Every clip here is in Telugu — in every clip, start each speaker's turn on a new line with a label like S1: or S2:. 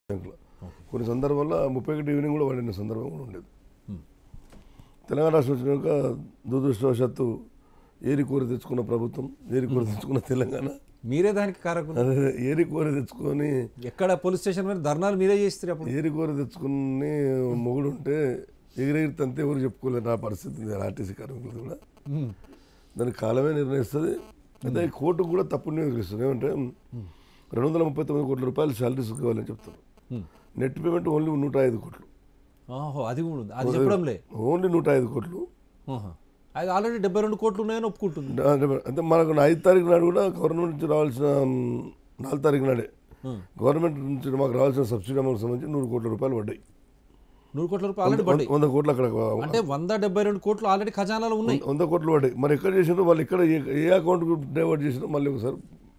S1: బ్యాంకులో కొన్ని సందర్భాల్లో ముప్పై ఒకటి ఈవినింగ్ కూడా పడిన సందర్భం కూడా ఉండేది తెలంగాణ రాష్ట్రం వచ్చినాక దురదృష్టవశాత్తు ఏరి కూర తెచ్చుకున్న ప్రభుత్వం ఏరి కూర తెచ్చుకున్న తెలంగాణ
S2: మీరే దానికి కారకులు
S1: అదే ఏరి కూర తెచ్చుకొని
S2: ఎక్కడ పోలీస్ స్టేషన్ మీద ధర్నాలు మీరే చేస్తారు అప్పుడు
S1: ఏరి కూర తెచ్చుకుని మొగుడు ఉంటే ఎగిరెగిరి తంతే ఎవరు చెప్పుకోలేదు నా పరిస్థితి ఉంది ఆర్టీసీ కార్మికులది కూడా
S2: ఉమ్.
S1: దాని కాలమే నిర్ణయిస్తుంది అయితే ఈ కోర్టు కూడా తప్పుడు నిర్ణయిస్తుంది ఏమంటే రెండు వందల ముప్పై తొమ్మిది కోట్ల రూపాయలు శాలరీస్ కావాలని చెప్తారు
S2: ఉమ్.
S1: నెట్ పేమెంట్ ఓన్లీ నూట ఐదు కోట్లు
S2: ఓహో అది కూడా ఉంది అది చెప్పడంలే
S1: ఓన్లీ నూట ఐదు కోట్లు
S2: ఆహా. అది ఆల్రెడీ డెబ్బై రెండు కోట్లు ఉన్నాయని ఒప్పుకుంటుంది
S1: అంటే మనకు ఐదు తారీఖు నాడు కూడా గవర్నమెంట్ నుంచి రావాల్సిన మ్, నాలుగు తారీఖు నాడే
S2: ఉమ్.
S1: గవర్నమెంట్ నుంచి మాకు రావాల్సిన సబ్సిడీ అమౌంట్ సంబంధించి నూరు కోట్ల రూపాయలు పడ్డాయి
S2: నూరు కోట్ల రూపాయలు ఆల్రెడీ పడ్డాయి
S1: వంద కోట్లు అక్కడ
S2: అంటే వంద డెబ్బై రెండు కోట్లు ఆల్రెడీ ఖజానాలో ఉన్నాయి
S1: వంద కోట్లు పడ్డాయి మరి ఎక్కడ చేసినారో వాళ్ళు ఎక్కడ ఏ- ఏ అకౌంట్ డైవర్ట్ చేసినా మళ్ళీ ఒకసారి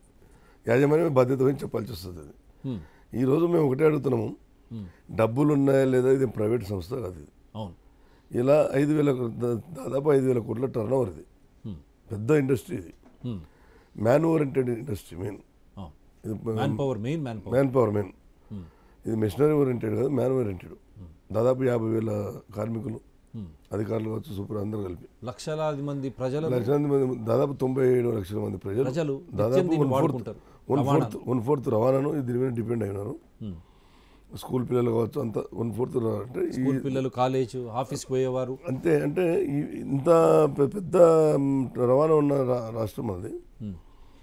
S1: యాజమాన్యం బాధ్యత వహించి చెప్పాల్సి వస్తుంది అది
S2: ఉమ్.
S1: ఈ రోజు మేము ఒకటే అడుగుతున్నాము
S2: ఉమ్.
S1: డబ్బులు ఉన్నాయా లేదా ఇది ప్రైవేట్ సంస్థ కాదు ఇది
S2: అవును
S1: ఇలా ఐదు వేల దా- దాదాపు ఐదు వేల కోట్ల టర్న్ ఓవర్ ఇది
S2: ఉమ్.
S1: పెద్ద ఇండస్ట్రీ ఇది
S2: um.
S1: Man oriented industry main
S2: అవును
S1: ఇది
S2: manpower main manpower
S1: manpower main
S2: um.
S1: ఇది మిషనరీ ఓరియంటెడ్ కాదు మ్యాన్ ఓరియంటెడ్ దాదాపు యాభై వేల కార్మికులు
S2: ఉమ్.
S1: అధికారులు కావచ్చు సూపర్ అందరూ కలిపి
S2: లక్షలాది మంది ప్రజలు
S1: లక్షలాది మంది దాదాపు తొంభై ఏడు లక్షల మంది ప్రజలు
S2: ప్రజలు నిత్యం
S1: దాదాపు
S2: దీన్ని
S1: వన్ ఫోర్త్
S2: వాడుకుంటారు
S1: వన్ ఫోర్త్ వన్ ఫోర్త్ రవాణాను దీని మీద డిపెండ్ అయినారు
S2: ఉమ్.
S1: స్కూల్ పిల్లలు కావచ్చు అంత వన్ ఫోర్త్ అంటే ఈ
S2: స్కూల్ పిల్లలు కాలేజ్ ఆఫీస్కి పోయేవారు
S1: అంతే అంటే ఈ- ఇంత పె- పెద్ద మ్, రవాణా ఉన్న రా- రాష్ట్రం అది
S2: ఉమ్.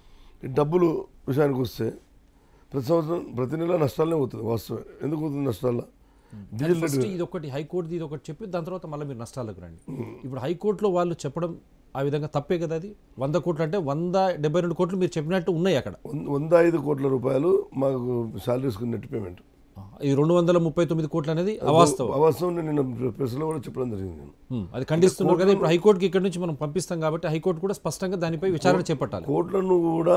S1: ఈ డబ్బులు విషయానికి వస్తే ప్రతి సంవత్సరం ప్రతి నెల నష్టాలనే పోతుంది వాస్తవమే ఎందుకు పోతుంది నష్టాల డీజిల్ రేట్
S2: ఫస్ట్ ఇది ఒకటి హైకోర్టుది ఇది ఒకటి చెప్పి దాని తర్వాత మళ్ళీ మీరు నష్టాలకు రండి ఇప్పుడు హైకోర్టులో వాళ్ళు చెప్పడం ఆ విధంగా తప్పే కదా అది వంద కోట్లు అంటే వంద డెబ్బై రెండు కోట్లు మీరు చెప్పినట్టు ఉన్నాయి అక్కడ
S1: వంద- వంద ఐదు కోట్ల రూపాయలు మాకు శాలరీస్ నెట్ పేమెంట్
S2: ఈ రెండు వందల ముప్పై తొమ్మిది కోట్లు అనేది అవాస్తవం
S1: అవాస్తవం నేను ప్రెస్లో కూడా చెప్పడం జరిగింది నేను
S2: ఉమ్, అది ఖండిస్తున్నారు కదా ఇప్పుడు హైకోర్టుకి ఇక్కడ నుంచి మనం పంపిస్తాం కాబట్టి హైకోర్టు కూడా స్పష్టంగా దానిపై విచారణ చేపట్టాలి
S1: కోర్టులను కూడా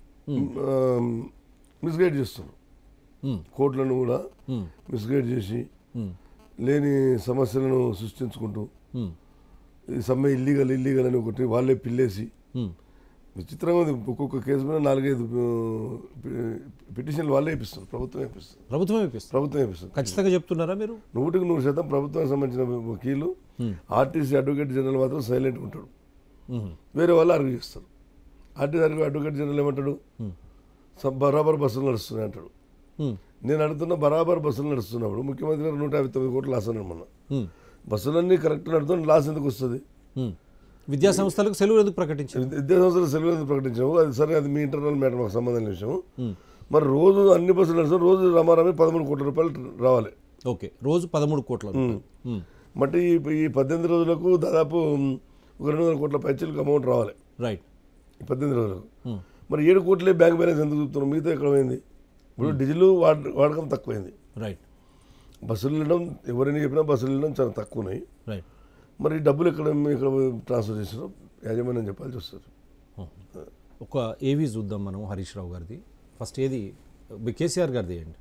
S1: మిస్గైడ్ చేస్తున్నారు
S2: ఉమ్,
S1: కోర్టులను కూడా
S2: ఉమ్,
S1: మిస్గైడ్ చేసి
S2: ఉమ్,
S1: లేని సమస్యలను సృష్టించుకుంటూ
S2: ఉమ్,
S1: ఈ సమ్మె ఇల్లీగల్ ఇల్లీగల్ అని ఒకటి వాళ్ళే పిల్లేసి
S2: ఉమ్,
S1: విచిత్రంగా ఉంది ఒక్కొక్క కేసు మీద నాలుగైదు ఆ, పి- పిటిషన్లు వాళ్ళే ఇప్పిస్తారు ప్రభుత్వం ఇప్పిస్తుంది
S2: ప్రభుత్వం ఇప్పిస్తుంది
S1: ప్రభుత్వం ఇప్పిస్తుంది
S2: ఖచ్చితంగా చెప్తున్నారా మీరు
S1: నూటికి నూరు శాతం ప్రభుత్వానికి సంబంధించిన వకీలు
S2: Hmm.
S1: ఆర్టీసీ అడ్వకేట్ జనరల్ మాత్రం సైలెంట్గా ఉంటాడు
S2: ఉమ్,
S1: వేరే వాళ్ళు అర్గ్యూ చేస్తారు ఆర్టీసీ అడ్వకేట్ జనరల్ ఏమంటాడు
S2: Hmm.
S1: సబ్ బరాబర్ బస్సులు నడుస్తున్నాయి అంటాడు
S2: ఉమ్,
S1: నేను అడుగుతున్న బరాబర్ బస్సులు నడుస్తున్నప్పుడు ముఖ్యమంత్రి గారు నూట యాభై తొమ్మిది కోట్లు లాస్ అన్నాడు మొన్న
S2: ఉమ్,
S1: బస్సులన్నీ కరెక్ట్ నడుతున్న లాస్ ఎందుకు వస్తుంది
S2: ఉమ్. విద్యా సంస్థలకు సెలవు ఎందుకు ప్రకటించారు
S1: విద్యా సంస్థలు సెలవు ఎందుకు ప్రకటించాము అది సరే అది మీ ఇంటర్నల్ మ్యాటర్ మాకు సంబంధం లేని విషయం
S2: ఉమ్,
S1: మరి రోజు అన్ని బస్సులు నడుస్తాం రోజు రమారమి పదమూడు కోట్ల రూపాయలు రావాలి
S2: ఓకే రోజు పదమూడు కోట్ల రూపాయలు. ఉమ్,
S1: బట్ ఈ ఈ పద్దెనిమిది రోజులకు దాదాపు ఒక రెండు వందల కోట్ల పైచలకు అమౌంట్ రావాలి
S2: రైట్
S1: ఈ పద్దెనిమిది రోజులకు
S2: ఉమ్,
S1: మరి ఏడు కోట్లే బ్యాంక్ బ్యాలెన్స్ ఎందుకు చూపుతున్నాం మిగతా ఎక్కడ పోయింది ఇప్పుడు డీజిల్ వాడ వాడకం తక్కువైంది
S2: రైట్
S1: బస్సులు వెళ్ళడం ఎవరైనా చెప్పినా బస్సులు వెళ్ళడం చాలా తక్కువ ఉన్నాయి
S2: రైట్
S1: మరి ఈ డబ్బులు ఎక్కడ ఎక్కడ ట్రాన్స్ఫర్ చేసినా యాజమాన్యం చెప్పాల్సి వస్తుంది
S2: ఒక ఏవి చూద్దాం మనం హరీష్ రావు గారిది ఫస్ట్ ఏది మీ కేసీఆర్ గారిది ఏంటి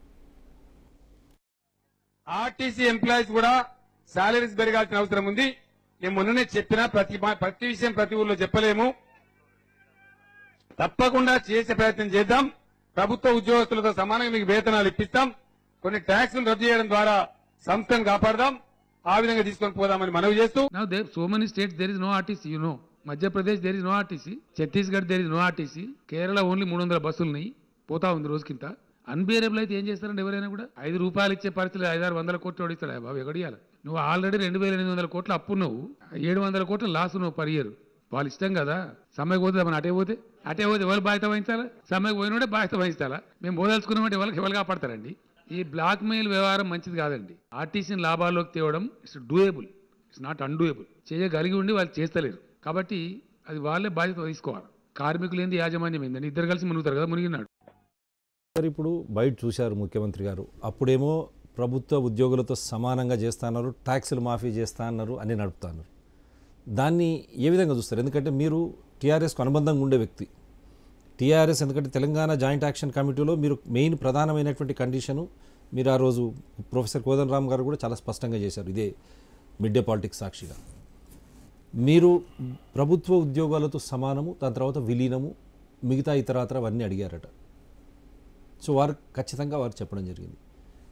S3: ఆర్టీసీ ఎంప్లాయీస్ కూడా సాలరీస్ పెరగాల్సిన అవసరం ఉంది నేను మొన్ననే చెప్పినా ప్రతి మా- ప్రతి విషయం ప్రతి ఊర్లో చెప్పలేము తప్పకుండా చేసే ప్రయత్నం చేద్దాం ప్రభుత్వ ఉద్యోగస్తులతో సమానంగా మీకు వేతనాలు ఇప్పిస్తాం కొన్ని ట్యాక్సులు రద్దు చేయడం ద్వారా సంస్థను కాపాడదాం ఆ విధంగా తీసుకొని పోదామని మనవి చేస్తూ
S4: Now there so many states there is no RTC, you know. Madhya Pradesh there is no RTC. Chhattisgarh there is no RTC. Kerala only మూడు వందల బస్సులు ఉన్నాయి పోతా ఉంది రోజుకింత అన్బియరబుల్ అయితే ఏం చేస్తారండి ఎవరైనా కూడా ఐదు రూపాయలు ఇచ్చే పరిస్థితులు ఐదారు వందల కోట్లు ఓడిస్తాడు బాబు ఎక్కడియాలి నువ్వు ఆల్రెడీ రెండు వేల ఎనిమిది వందల కోట్లు అప్పు నువ్వు ఏడు వందల కోట్లు లాస్ నువ్వు పర్ ఇయర్ వాళ్ళు ఇష్టం కదా సమ్మెకి పోతే మన అటే పోతే అటే పోతే ఎవరు బాధ్యత వహించాలా సమ్మెకి పోయినోడే బాధ్యత వహించాలా మేము పోదలుచుకున్నామంటే ఎవరికి ఎవరు కాపాడతారండి ఈ బ్లాక్ మెయిల్ వ్యవహారం మంచిది కాదండి ఆర్టీసీని లాభాల్లోకి తేవడం it's doable it's not undoable చేయగలిగి ఉండి వాళ్ళు చేస్తలేరు కాబట్టి అది వాళ్ళే బాధ్యత తీసుకోవాలి కార్మికులు ఏంది యాజమాన్యం ఏందని ఇద్దరు కలిసి మునుగుతారు కదా మునిగినాడు
S2: సార్ ఇప్పుడు బయట చూశారు ముఖ్యమంత్రి గారు అప్పుడేమో ప్రభుత్వ ఉద్యోగులతో సమానంగా చేస్తున్నారు ట్యాక్సులు మాఫీ చేస్తా అన్నారు అన్ని నడుపుతున్నారు దాన్ని ఏ విధంగా చూస్తారు ఎందుకంటే మీరు టీఆర్ఎస్కు అనుబంధంగా ఉండే వ్యక్తి టీఆర్ఎస్ ఎందుకంటే తెలంగాణ జాయింట్ యాక్షన్ కమిటీలో మీరు మెయిన్ ప్రధానమైనటువంటి కండిషను మీరు ఆ రోజు ప్రొఫెసర్ కోదన్ రామ్ గారు కూడా చాలా స్పష్టంగా చేశారు ఇదే మిడ్ డే పాలిటిక్స్ సాక్షిగా మీరు ప్రభుత్వ ఉద్యోగాలతో సమానము దాని తర్వాత విలీనము మిగతా ఇతరాతర అవన్నీ అడిగారట సో వారు ఖచ్చితంగా వారు చెప్పడం జరిగింది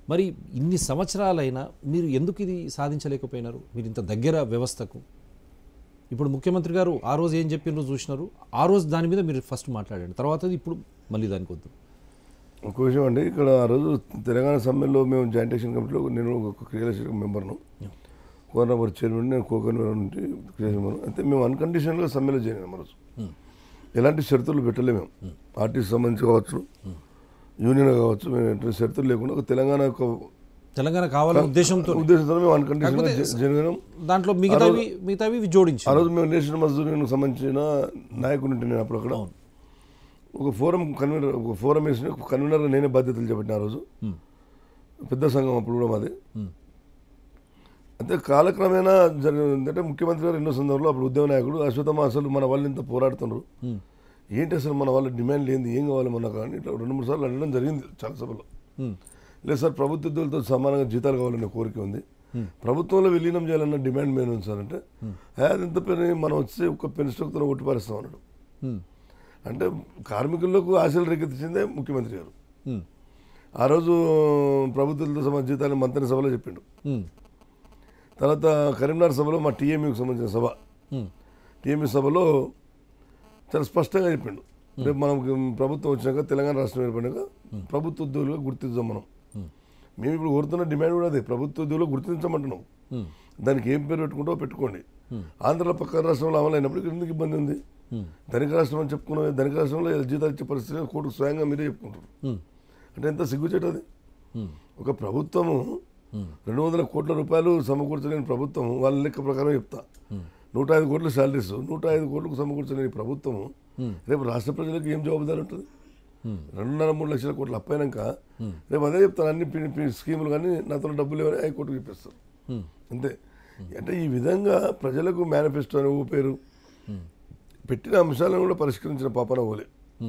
S2: మరి ఇన్ని సంవత్సరాలైనా మీరు ఎందుకు ఇది సాధించలేకపోయినారు మీరు ఇంత దగ్గర వ్యవస్థకు ఇప్పుడు ముఖ్యమంత్రి గారు ఆ రోజు ఏం చెప్పినారో చూసినారు ఆ రోజు దాని మీద మీరు ఫస్ట్ మాట్లాడండి తర్వాత ఇప్పుడు మళ్ళీ దానికి వద్దు
S1: ఒక విషయం అండి ఇక్కడ ఆ రోజు తెలంగాణ సమ్మెలో మేము జాయింట్ యాక్షన్ కమిటీలో నేను ఒక క్రియాశీలక మెంబర్ను కోర్ నెంబర్ చైర్మన్ నేను కో కన్వీనర్ నుండి క్రియాశీలక మెంబర్ అయితే మేము అన్కండిషన్గా సమ్మెలో చేయలేము ఆ రోజు ఎలాంటి షరతులు పెట్టలేము మేము ఆర్టీసీ సంబంధించి కావచ్చు యూనియన్ కావచ్చు మేము ఎటువంటి షరతులు లేకుండా ఒక తెలంగాణ యొక్క
S2: తెలంగాణ కావాలనే ఉద్దేశంతో
S1: ఉద్దేశంతో మేము అన్కండిషన్గా జరిగినాం
S2: దాంట్లో మిగతావి మిగతావి ఇవి జోడించి
S1: ఆ రోజు మేము నేషనల్ మజ్దూరికి సంబంధించిన నాయకుడు ఉంటే నేను అప్పుడు అక్కడ ఒక ఫోరం కన్వీనర్ ఒక ఫోరం వేసిన ఒక కన్వీనర్గా నేనే బాధ్యతలు చేపట్టిన ఆ రోజు పెద్ద సంఘం అప్పుడు కూడా మాది అయితే కాలక్రమేణా జరిగింది అంటే ముఖ్యమంత్రి గారు ఎన్నో సందర్భంలో అప్పుడు ఉద్యమ నాయకుడు అశ్వతమ అసలు మన వాళ్ళు ఇంత పోరాడుతున్నారు ఏంటి అసలు మన వాళ్ళ డిమాండ్ ఏంది ఏం కావాలి మనకు అని ఇట్లా రెండు మూడు సార్లు అడగడం జరిగింది చాలా సభలో లేదు సార్ ప్రభుత్వ ఉద్యోగులతో సమానంగా జీతాలు కావాలనే కోరిక ఉంది ప్రభుత్వంలో విలీనం చేయాలన్న డిమాండ్ మెయిన్ ఉంది సార్ అంటే "ఏ, అది ఎంత పెని మనం వచ్చి ఒక పెన్ స్ట్రోక్తో ఒట్టిపారేస్తాం అన్నాడు అంటే కార్మికులకు ఆశలు రేకెత్తించిందే ముఖ్యమంత్రి గారు ఆ రోజు ప్రభుత్వాలతో సమాన జీతాన్ని మంత్రి సభలో చెప్పిండు తర్వాత కరీంనగర్ సభలో మా టీఎంయూకి సంబంధించిన సభ టీఎంయూ సభలో చాలా స్పష్టంగా చెప్పిండు రేపు మనం ప్రభుత్వం వచ్చినాక తెలంగాణ రాష్ట్రం ఏర్పడినాక ప్రభుత్వ ఉద్యోగులుగా గుర్తించాం మనం మేము ఇప్పుడు కోరుతున్న డిమాండ్ కూడా అదే ప్రభుత్వ ఉద్యోగులు గుర్తించమంటున్నాం దానికి ఏం పేరు పెట్టుకుంటో పెట్టుకోండి ఆంధ్రలో పక్క రాష్ట్రంలో అమలైనప్పుడు ఇక్కడ ఎందుకు ఇబ్బంది ఉంది ధనిక రాష్ట్రం అని చెప్పుకున్నాం ధనిక రాష్ట్రంలో జీతాలు ఇచ్చే పరిస్థితి కోర్టుకు స్వయంగా మీరే చెప్పుకుంటారు అంటే ఎంత సిగ్గుచేటు అది ఒక ప్రభుత్వము రెండు వందల కోట్ల రూపాయలు సమకూర్చలేని ప్రభుత్వం వాళ్ళ లెక్క ప్రకారం చెప్తా నూట ఐదు కోట్ల శాలరీస్ నూట ఐదు కోట్లకు సమకూర్చలేని ప్రభుత్వము రేపు రాష్ట్ర ప్రజలకు ఏం జవాబుదారి ఉంటుంది రెండున్నర మూడు లక్షల కోట్లు అప్పైనాక రేపు అదే చెప్తాను అన్ని పి- పి- స్కీములు కానీ నాతో డబ్బులు ఇవ్వని హైకోర్టుకు చెప్పేస్తారు అంతే అంటే ఈ విధంగా ప్రజలకు మేనిఫెస్టో అని ఊపేరు పెట్టిన అంశాలను కూడా పరిష్కరించిన పాపన ఓలే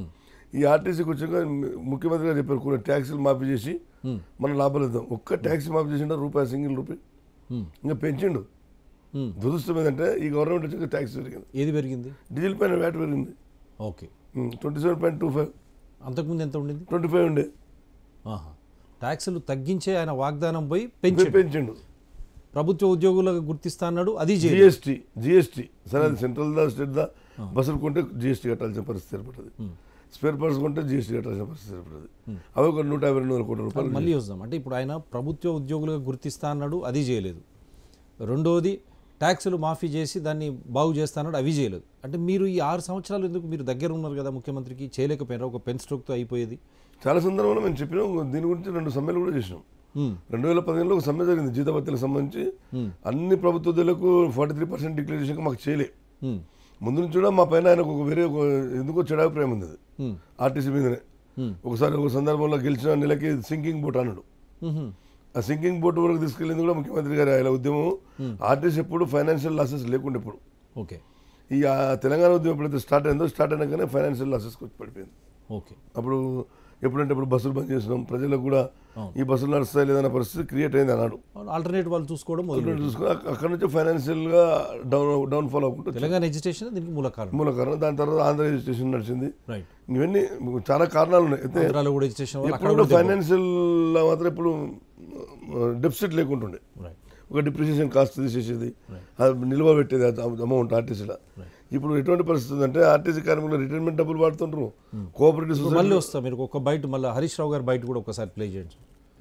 S1: ఈ ఆర్టీసీకి వచ్చాక ముఖ్యమంత్రి గారు చెప్పారు కొన్ని ట్యాక్సీలు మాఫీ చేసి మనం లాభాలు ఇద్దాం ఒక్క ట్యాక్సీ మాఫీ చేసిండ రూపాయి సింగిల్ రూపాయి ఇంకా పెంచిండు దురదృష్టం ఏంటంటే ఈ గవర్నమెంట్ వచ్చాక ట్యాక్స్ పెరిగింది
S2: ఏది పెరిగింది
S1: డీజిల్ పైన వ్యాట్ పెరిగింది
S2: okay
S1: twenty seven point two five
S2: అంతకుముందు ఎంత ఉండింది
S1: ట్వంటీ ఫైవ్ ఉండే
S2: ఆహా. ట్యాక్సులు తగ్గించే ఆయన వాగ్దానం పోయి పెంచి
S1: పెంచిండు
S2: ప్రభుత్వ ఉద్యోగులకు గుర్తిస్తా అన్నాడు అది చేయలేదు.
S1: జిఎస్టీ జిఎస్టీ సరే అది సెంట్రల్ దా స్టేట్ దా బస్సులు కొంటే జిఎస్టీ కట్టాల్సిన పరిస్థితి ఏర్పడుతుంది స్పేర్ పార్ట్స్ కొంటే జిఎస్టీ కట్టాల్సిన పరిస్థితి ఏర్పడుతుంది అవి ఒక నూట యాభై రెండు వందల కోట్ల రూపాయలు
S2: మళ్ళీ వద్దాం అంటే ఇప్పుడు ఆయన ప్రభుత్వ ఉద్యోగులుగా గుర్తిస్తా అన్నాడు అది చేయలేదు రెండోది ట్యాక్సులు మాఫీ చేసి దాన్ని బాగు చేస్తా అన్నాడు అవి చేయలేదు అంటే మీరు ఈ ఆరు సంవత్సరాలు ఎందుకు మీరు దగ్గర ఉన్నారు కదా ముఖ్యమంత్రికి చేయలేకపోయినారు ఒక పెన్ స్ట్రోక్తో అయిపోయేది
S1: చాలా సందర్భంలో మేము చెప్పినాం దీని గురించి రెండు సమ్మెలు కూడా చేసినాం
S2: హ్మ్.
S1: రెండు వేల పదిహేనులో ఒక సమ్మె జరిగింది జీతభత్యాలకు సంబంధించి అన్ని ప్రభుత్వ ఉద్యోగులకు ఫార్టీ త్రీ పర్సెంట్ డిక్లరేషన్ మాకు చేయలే
S2: హ్మ్.
S1: ముందు నుంచి కూడా మా పైన ఆయనకు ఒక వేరే ఒక ఎందుకో చెడాభిప్రాయం ఉంది అది
S2: హ్మ్.
S1: ఆర్టీసీ మీదనే ఒకసారి ఒక సందర్భంలో గెలిచిన నెలకి సింకింగ్ బోట్ అన్నాడు
S2: మ్హూ.
S1: ఆ సింకింగ్ బోట్ వరకు తీసుకెళ్ళింది కూడా ముఖ్యమంత్రి గారి ఆయన ఉద్యమం ఆర్టీసీ ఎప్పుడు ఫైనాన్షియల్ లాసెస్ లేకుండా ఇప్పుడు
S2: ఓకే
S1: ఈ ఆ తెలంగాణ ఉద్యమం ఎప్పుడైతే స్టార్ట్ అయిందో స్టార్ట్ అయినాకనే ఫైనాన్షియల్ లాసెస్కి వచ్చి పడిపోయింది
S2: ఓకే
S1: అప్పుడు ఎప్పుడంటే ఇప్పుడు బస్సులు బంద్ చేసినాం ప్రజలకు కూడా ఈ బస్సులు నడుస్తాయి లేదన్న పరిస్థితి క్రియేట్ అయింది అన్నాడు
S2: ఆల్టర్నేట్ వాళ్ళు చూసుకోవడం మొదలు
S1: చూసుకుని అక్క- అక్కడ నుంచి ఫైనాన్షియల్గా డౌన్ డౌన్ ఫాల్ అవ్వకుండా
S2: తెలంగాణ ఎడ్యుకేషన్ దీనికి మూల కారణం
S1: మూల కారణం దాని తర్వాత ఆంధ్ర రిజిస్ట్రేషన్ నడిచింది
S2: రైట్
S1: ఇవన్నీ చాలా కారణాలు ఉన్నాయి అయితే
S2: ఆంధ్రాలో కూడా ఎడ్యుకేషన్ వల్ల అక్కడ
S1: ఎప్పుడు
S2: కూడా
S1: ఫైనాన్షియల్ మాత్రం ఇప్పుడు డెఫిసిట్ లేకుంటుండే
S2: రైట్
S1: ఒక డిప్రిసియేషన్ కాస్ట్ తీసేసేది అది నిల్వ పెట్టేది అమౌంట్ ఆర్టీసీలో ఇప్పుడు ఎటువంటి పరిస్థితి ఉందంటే ఆర్టీసీ కార్మికులు రిటైర్మెంట్ డబ్బులు వాడుతుంటారు కోఆపరేటివ్
S2: ఇప్పుడు
S1: సొసైటీ
S2: మళ్ళీ వస్తా మీరు ఒక బయట మళ్ళీ హరీష్ రావు గారి బయట కూడా ఒకసారి ప్లే చేయండి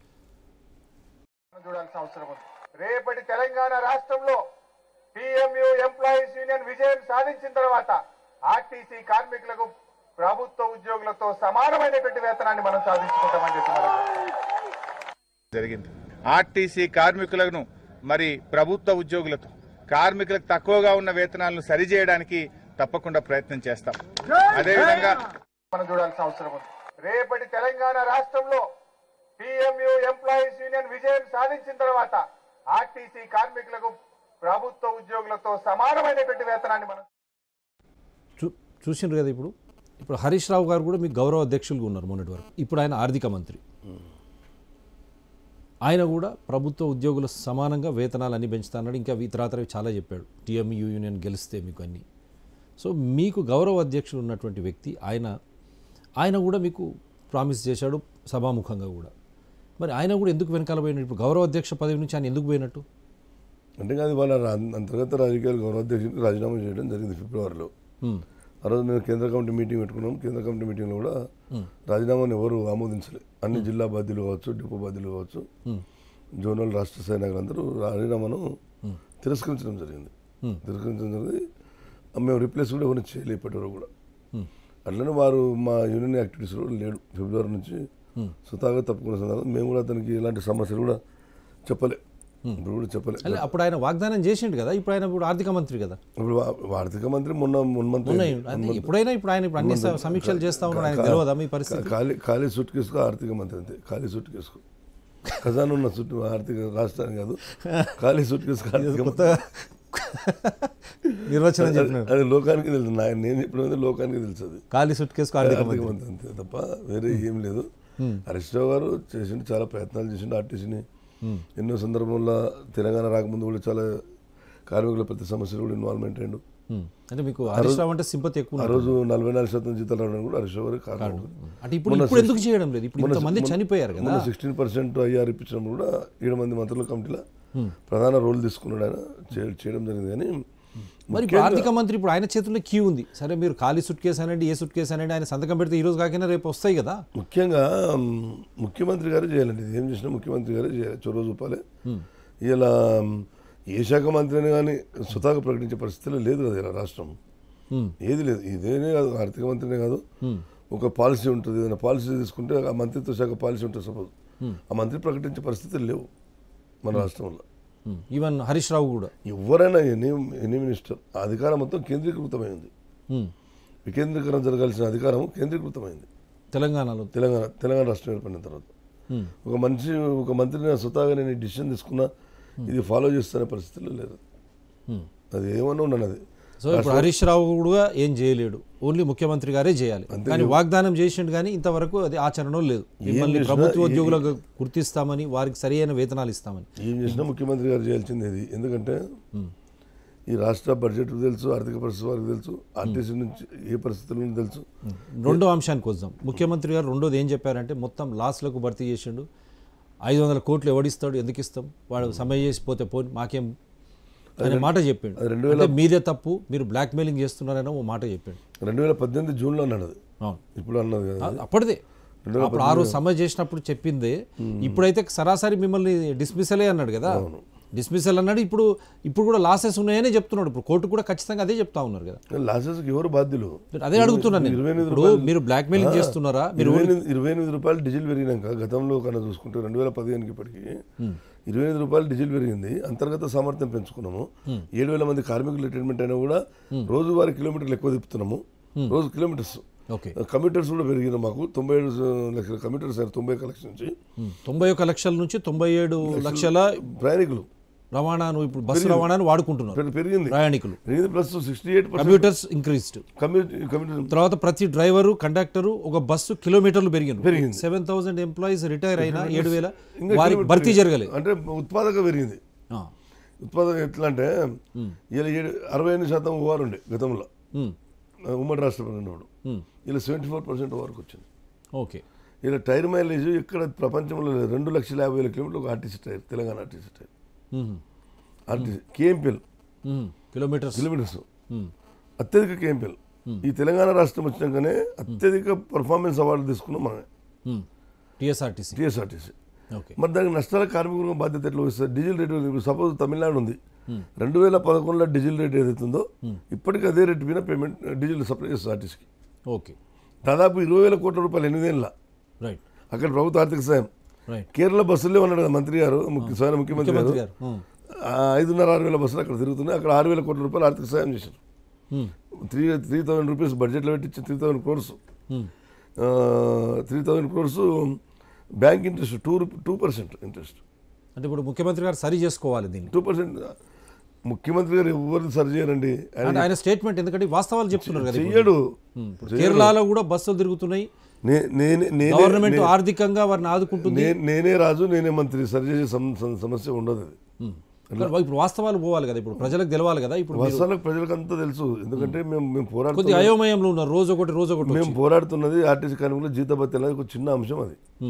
S5: చూడాల్సిన అవసరం ఉంది రేపటి తెలంగాణ రాష్ట్రంలో టిఎంయు ఎంప్లాయీస్ యూనియన్ విజయం సాధించిన తర్వాత ఆర్టీసీ కార్మికులకు ప్రభుత్వ ఉద్యోగులతో సమానమైనటువంటి వేతనాన్ని మనం సాధించుకుంటామని చెప్పి మనం
S6: జరిగింది ఆర్టీసీ కార్మికులను మరి ప్రభుత్వ ఉద్యోగులతో కార్మికులకు తక్కువగా ఉన్న వేతనాలను సరిచేయడానికి తప్పకుండా ప్రయత్నం చేస్తాం అదేవిధంగా
S5: మనం చూడాల్సిన అవసరం ఉంది రేపటి తెలంగాణ రాష్ట్రంలో టిఎంయు ఎంప్లాయీస్ యూనియన్ విజయం సాధించిన తర్వాత ఆర్టీసీ కార్మికులకు ప్రభుత్వ ఉద్యోగులతో సమానమైనటువంటి వేతనాన్ని మనం
S2: చూ చూసిండ్రు కదా ఇప్పుడు ఇప్పుడు హరీష్ రావు గారు కూడా మీకు గౌరవ అధ్యక్షులుగా ఉన్నారు మొన్నటి వరకు ఇప్పుడు ఆయన ఆర్థిక మంత్రి ఆయన కూడా ప్రభుత్వ ఉద్యోగుల సమానంగా వేతనాలు అన్ని పెంచుతా అన్నాడు ఇంకా ఇతరాతరవి చాలా చెప్పాడు టీఎంయూ యూనియన్ గెలిస్తే మీకు అన్ని సో మీకు గౌరవ అధ్యక్షులు ఉన్నటువంటి వ్యక్తి ఆయన ఆయన కూడా మీకు ప్రామిస్ చేశాడు సభాముఖంగా కూడా మరి ఆయన కూడా ఎందుకు వెనకాల పోయినట్టు ఇప్పుడు గౌరవ అధ్యక్ష పదవి నుంచి ఆయన ఎందుకు పోయినట్టు
S1: అంటే కాదు వాళ్ళ రా- అంతర్గత రాజకీయాలు గౌరవాధ్యక్షుడికి రాజీనామా చేయడం జరిగింది ఫిబ్రవరిలో
S2: ఉమ్,
S1: ఆ రోజు మేము కేంద్ర కమిటీ మీటింగ్ పెట్టుకున్నాం కేంద్ర కమిటీ మీటింగ్లో కూడా రాజీనామాను ఎవరు ఆమోదించలేదు అన్ని జిల్లా బాధ్యులు కావచ్చు డిపో బాధ్యులు కావచ్చు జోనల్ రాష్ట్ర స్థాయి నాయకులందరూ రాజీనామాను తిరస్కరించడం జరిగింది తిరస్కరించడం జరిగింది మేము రిప్లేస్ కూడా ఎవరిని చేయలేదు ఇప్పటివరకు కూడా అట్లనే వారు మా యూనియన్ యాక్టివిటీస్లో లేడు ఫిబ్రవరి నుంచి సుతాగా తప్పుకున్న సందర్భంగా మేము కూడా అతనికి ఎలాంటి సమస్యలు కూడా చెప్పలే ఇప్పుడు కూడా చెప్పలే
S2: అలా అప్పుడు ఆయన వాగ్దానం చేసిండు కదా ఇప్పుడు ఆయన ఇప్పుడు ఆర్థిక మంత్రి కదా
S1: ఇప్పుడు వా- ఆర్థిక మంత్రి మొన్న మున్మంత్రి
S2: ఉన్నాయి అది ఎప్పుడైనా ఇప్పుడు ఆయన ఇప్పుడు అన్ని స- సమీక్షలు చేస్తా ఉన్నాడు ఆయన తెలియదా మీ పరిస్థితి
S1: ఖాళీ ఖాళీ సూట్ కేసుకు ఆర్థిక మంత్రి అంతే ఖాళీ సూట్ కేసుకు ఖజానా ఉన్న సూట్ ఆర్థిక రాష్ట్రానికి కాదు ఖాళీ సూట్ కేసుకు ఆర్థిక మంత్రి.
S2: నిర్వచనం చెప్పినారు
S1: అది లోకానికి తెలుసు నా నేను చెప్పినది లోకానికి తెలుసు అది
S2: ఖాళీ సుట్ కేసుకు ఆర్థిక
S1: ఆర్థిక
S2: మంత్రి
S1: మంత్రి అంతే తప్ప వేరే ఏం లేదు హరీష్ రావు గారు చేసిండు చాలా ప్రయత్నాలు చేసిండు ఆర్టీసీని ఎన్నో సందర్భంలో తెలంగాణ రాకముందు కూడా చాలా కార్మికుల ప్రతి సమస్యలు కూడా ఇన్వాల్వ్మెంట్ అయ్యిండు
S2: ఉమ్, అంటే మీకు హరీష్ రావు అంటే సింపతి ఎక్కువ
S1: ఆ
S2: ఉన్నది.
S1: రోజు నలభై నాలుగు శాతం జీతాలు రావడానికి కూడా హరీష్ రావు గారు కారణం
S2: అంటే ఇప్పుడు ఇప్పుడు ఎందుకు చేయడం లేదు ఇప్పుడు ఇంతమంది చనిపోయారు కదా
S1: మొన్న సిక్స్టీన్ పర్సెంట్ ఐఆర్ ఇప్పించినప్పుడు కూడా ఏడు మంది మంత్రుల కమిటీలో ప్రధాన రోల్ తీసుకున్నాడు ఆయన చే- చేయడం జరిగింది కానీ
S2: మరి ఇప్పుడు ఆర్థిక మంత్రి ఇప్పుడు ఆయన చేతుల్లో క్యూ ఉంది సరే మీరు ఖాళీ సుట్ కేసు అనండి ఏ సుట్ కేసు అనండి ఆయన సంతకం పెడితే ఈ రోజు కాకపోయినా రేపు వస్తాయి కదా
S1: ముఖ్యంగా మ్, ముఖ్యమంత్రి గారు చేయాలండి ఇది ఏం చేసినా ముఖ్యమంత్రి గారే చేయాలి చొరవ చూపాలి ఇలా మ్, ఏ శాఖ మంత్రిని కానీ స్వతహాగా ప్రకటించే పరిస్థితిలో లేదు కదా ఇలా రాష్ట్రం
S2: ఉమ్,
S1: ఏది లేదు ఇదేనే కాదు ఆర్థిక మంత్రినే కాదు ఒక పాలసీ ఉంటుంది ఏదైనా పాలసీ తీసుకుంటే ఆ మంత్రిత్వ శాఖ పాలసీ ఉంటుంది సపోజ్ ఆ మంత్రి ప్రకటించే పరిస్థితులు లేవు మన రాష్ట్రంలో
S2: ఉమ్, ఈవెన్ హరీష్ రావు కూడా
S1: ఎవరైనా ఎనీ ఎనీ మినిస్టర్ ఆ అధికారం మొత్తం కేంద్రీకృతమైంది
S2: ఉమ్,
S1: వికేంద్రీకరణ జరగాల్సిన అధికారం కేంద్రీకృతమైంది
S2: తెలంగాణలో
S1: తెలంగాణ తెలంగాణ రాష్ట్రం ఏర్పడిన తర్వాత
S2: ఉమ్,
S1: ఒక మనిషి ఒక మంత్రిని స్వతహాగా నేను డిసిషన్ తీసుకున్నా ఇది ఫాలో చేస్తున్న పరిస్థితుల్లో లేదు
S2: ఉమ్.
S1: అది ఏమన్నా ఉన్నాను అది
S2: సో ఇప్పుడు హరీష్ రావు కూడా ఏం చేయలేడు ఓన్లీ ముఖ్యమంత్రి గారే చేయాలి కానీ వాగ్దానం చేసిండు కానీ ఇంతవరకు అది ఆచరణలో లేదు మిమ్మల్ని
S1: చేసినా
S2: ప్రభుత్వ
S1: ఏ-
S2: ఉద్యోగులకు గుర్తిస్తామని వారికి సరైన వేతనాలు ఇస్తామని
S1: ఏం చేసినా ముఖ్యమంత్రి గారు చేయాల్సింది ఇది ఎందుకంటే ఈ రాష్ట్ర బడ్జెట్ తెలుసు ఆర్థిక పరిస్థితి వారికి తెలుసు ఆర్టీసీ నుంచి ఏ పరిస్థితుల నుంచి తెలుసు
S2: రెండో అంశానికి వద్దాం ముఖ్యమంత్రి గారు రెండోది ఏం చెప్పారంటే మొత్తం లాస్లకు భర్తీ చేసిండు ఐదు వందల కోట్లు ఎవడిస్తాడు ఎందుకు ఇస్తాం వాడు సమ్మె చేసి పోతే పోని మాకేం అనే మాట చెప్పిండు
S1: అది రెండు
S2: అంటే మీదే తప్పు మీరు బ్లాక్ మెయిలింగ్ చేస్తున్నారని ఓ మాట చెప్పిండు
S1: రెండు వేల పద్దెనిమిది జూన్లో అన్నాడు అది
S2: అవును
S1: ఇప్పుడు అన్నది కదా
S2: ఆ- అప్పటిదే అప్పుడు ఆ రోజు సమ్మె చేసినప్పుడు చెప్పిందే ఇప్పుడైతే సరాసరి మిమ్మల్ని డిస్మిసలే అన్నాడు కదా డిస్మిసల్ అన్నాడు ఇప్పుడు ఇప్పుడు కూడా లాసెస్ ఉన్నాయని చెప్తున్నాడు ఇప్పుడు కోర్టు కూడా ఖచ్చితంగా అదే చెప్తా ఉన్నారు కదా
S1: లాసెస్కి ఎవరు బాధ్యులు
S2: అదే అడుగుతున్నాను నేను
S1: ఇరవై ఎనిమిది
S2: ఇప్పుడు
S1: రూపాయలు-
S2: మీరు బ్లాక్ మెయిలింగ్
S1: ఆ,
S2: చేస్తున్నారా మీరు
S1: ఇరవై ఎనిమిది ఇరవై ఎనిమిది రూపాయలు డీజిల్ పెరిగినాక గతంలో కన్నా చూసుకుంటే రెండు వేల పదిహేనుకి ఇప్పటికి ఇరవై ఎనిమిది రూపాయలు డీజిల్ పెరిగింది అంతర్గత సామర్థ్యం పెంచుకున్నాము ఏడు వేల మంది కార్మికులు రిటైర్మెంట్ అయినా కూడా రోజువారీ కిలోమీటర్లు ఎక్కువ తిప్పుతున్నాము రోజు కిలోమీటర్స్
S2: ఓకే
S1: కమ్యూటర్స్ కూడా పెరిగిన మాకు తొంభై ఏడు లక్షల కమ్యూటర్స్ అయినా తొంభై కలెక్షన్ నుంచి
S2: ఉమ్, తొంభై ఒక్క లక్షల నుంచి తొంభై ఏడు లక్షల
S1: ప్రయాణికులు
S2: రవాణాను ఇప్పుడు బస్సు రవాణాను వాడుకుంటున్నారు
S1: పెరి- పెరిగింది
S2: ప్రయాణికులు
S1: పెరిగింది plus sixty eight percent
S2: commuters increased
S1: commuter
S2: తర్వాత ప్రతి డ్రైవరు కండక్టరు ఒక బస్సు కిలోమీటర్లు పెరిగింది
S1: పెరిగింది.
S2: సెవెన్ థౌసండ్ ఎంప్లాయీస్ రిటైర్ అయినా ఏడు వేల
S1: ఇంకా
S2: వారి
S1: కిలోమీటర్
S2: భర్తీ
S1: పెరిగింది.
S2: జరగలేదు
S1: అంటే ఉత్పాదక పెరిగింది
S2: ఆ,
S1: ఉత్పాదక ఎట్లా అంటే ఇలా ఏడు అరవై ఎనిమిది శాతం ఓఆర్ ఉండే గతంలో
S2: ఉమ్,
S1: ఉమ్మడి రాష్ట్రం ఉన్నప్పుడు
S2: ఉమ్,
S1: ఇలా సెవెంటీ ఫోర్ పర్సెంట్ ఓఆర్కి వచ్చింది
S2: ఓకే
S1: ఇలా టైర్ మైలేజ్ ఎక్కడ ప్రపంచంలో లేదు. రెండు లక్షల యాభై వేల కిలోమీటర్లు ఒక RTC tyre Telangana RTC tyre
S2: um,
S1: RTC KMPL
S2: um, kilometres
S1: kilometres
S2: um,
S1: అత్యధిక కేఎంపీఎల్ ఈ తెలంగాణ రాష్ట్రం వచ్చినాకనే అత్యధిక పర్ఫార్మెన్స్ అవార్డు తీసుకున్నాం మనమే
S2: ఉమ్, టిఎస్ఆర్టీసీ
S1: టీఎస్ఆర్టీసీ
S2: ఓకే
S1: మరి దానికి నష్టాల కార్మికులకు బాధ్యత ఎట్లా వస్తుంది డీజిల్ రేటు ఇప్పుడు సపోజ్ తమిళనాడు ఉంది రెండు వేల పదకొండులో డీజిల్ రేట్ ఏదైతుందో ఇప్పటికీ అదే రేటు మీద పేమెంట్ డీజిల్ సప్లై చేస్తుంది ఆర్టీసీకి
S2: ఓకే
S1: దాదాపు ఇరవై వేల కోట్ల రూపాయలు ఎనిమిదేళ్ళ
S2: రైట్
S1: అక్కడ ప్రభుత్వ ఆర్థిక సాయం
S2: రైట్
S1: కేరళ బస్సులే ఉన్నాడు కదా మంత్రి గారు ముఖ్య స్వయం ముఖ్యమంత్రి గారు
S2: ముఖ్యమంత్రి గారు ఉమ్,
S1: ఆ, ఐదున్నర ఆరు వేల బస్సులు అక్కడ తిరుగుతున్నాయి అక్కడ ఆరు వేల కోట్ల రూపాయలు ఆర్థిక సాయం చేశారు
S2: um,
S1: three three thousand rupees బడ్జెట్లో పెట్టించి three thousand crores
S2: um,
S1: three thousand crores bank interest two two percent interest
S2: అంటే ఇప్పుడు ముఖ్యమంత్రి గారు సరి చేసుకోవాలి దీన్ని
S1: టూ పర్సెంట్ ముఖ్యమంత్రి గారు ఎవరు సరి చేయరండి ఆయన
S2: అంటే ఆయన స్టేట్మెంట్ ఎందుకంటే వాస్తవాలు చెప్తున్నారు కదా ఇప్పుడు.
S1: చెయ్యడు
S2: ఉమ్, ఇప్పుడు కేరళలో కూడా బస్సులు తిరుగుతున్నాయి
S1: నే- నేనే నేనే
S2: గవర్నమెంట్ ఆర్థికంగా వారిని ఆదుకుంటుంది
S1: నే- నేనే రాజు నేనే మంత్రి సరి చేసే సమ- సమ- సమస్య ఉండదు అది
S2: ఉమ్. కానీ ఇప్పుడు వాస్తవాలు పోవాలి కదా ఇప్పుడు ప్రజలకు తెలవాలి కదా ఇప్పుడు మీరు
S1: వర్షాలకు ప్రజలకు అంతా తెలుసు ఎందుకంటే మేము మేము
S2: కొద్ది
S1: పోరాడుతున్న
S2: అయోమయంలో ఉన్నారు రోజు ఒకటి రోజు ఒకటి
S1: మేము పోరాడుతున్నది ఆర్టీసీ కార్మికుల జీతభత్య అనేది ఒక చిన్న అంశం అది
S2: ఉమ్,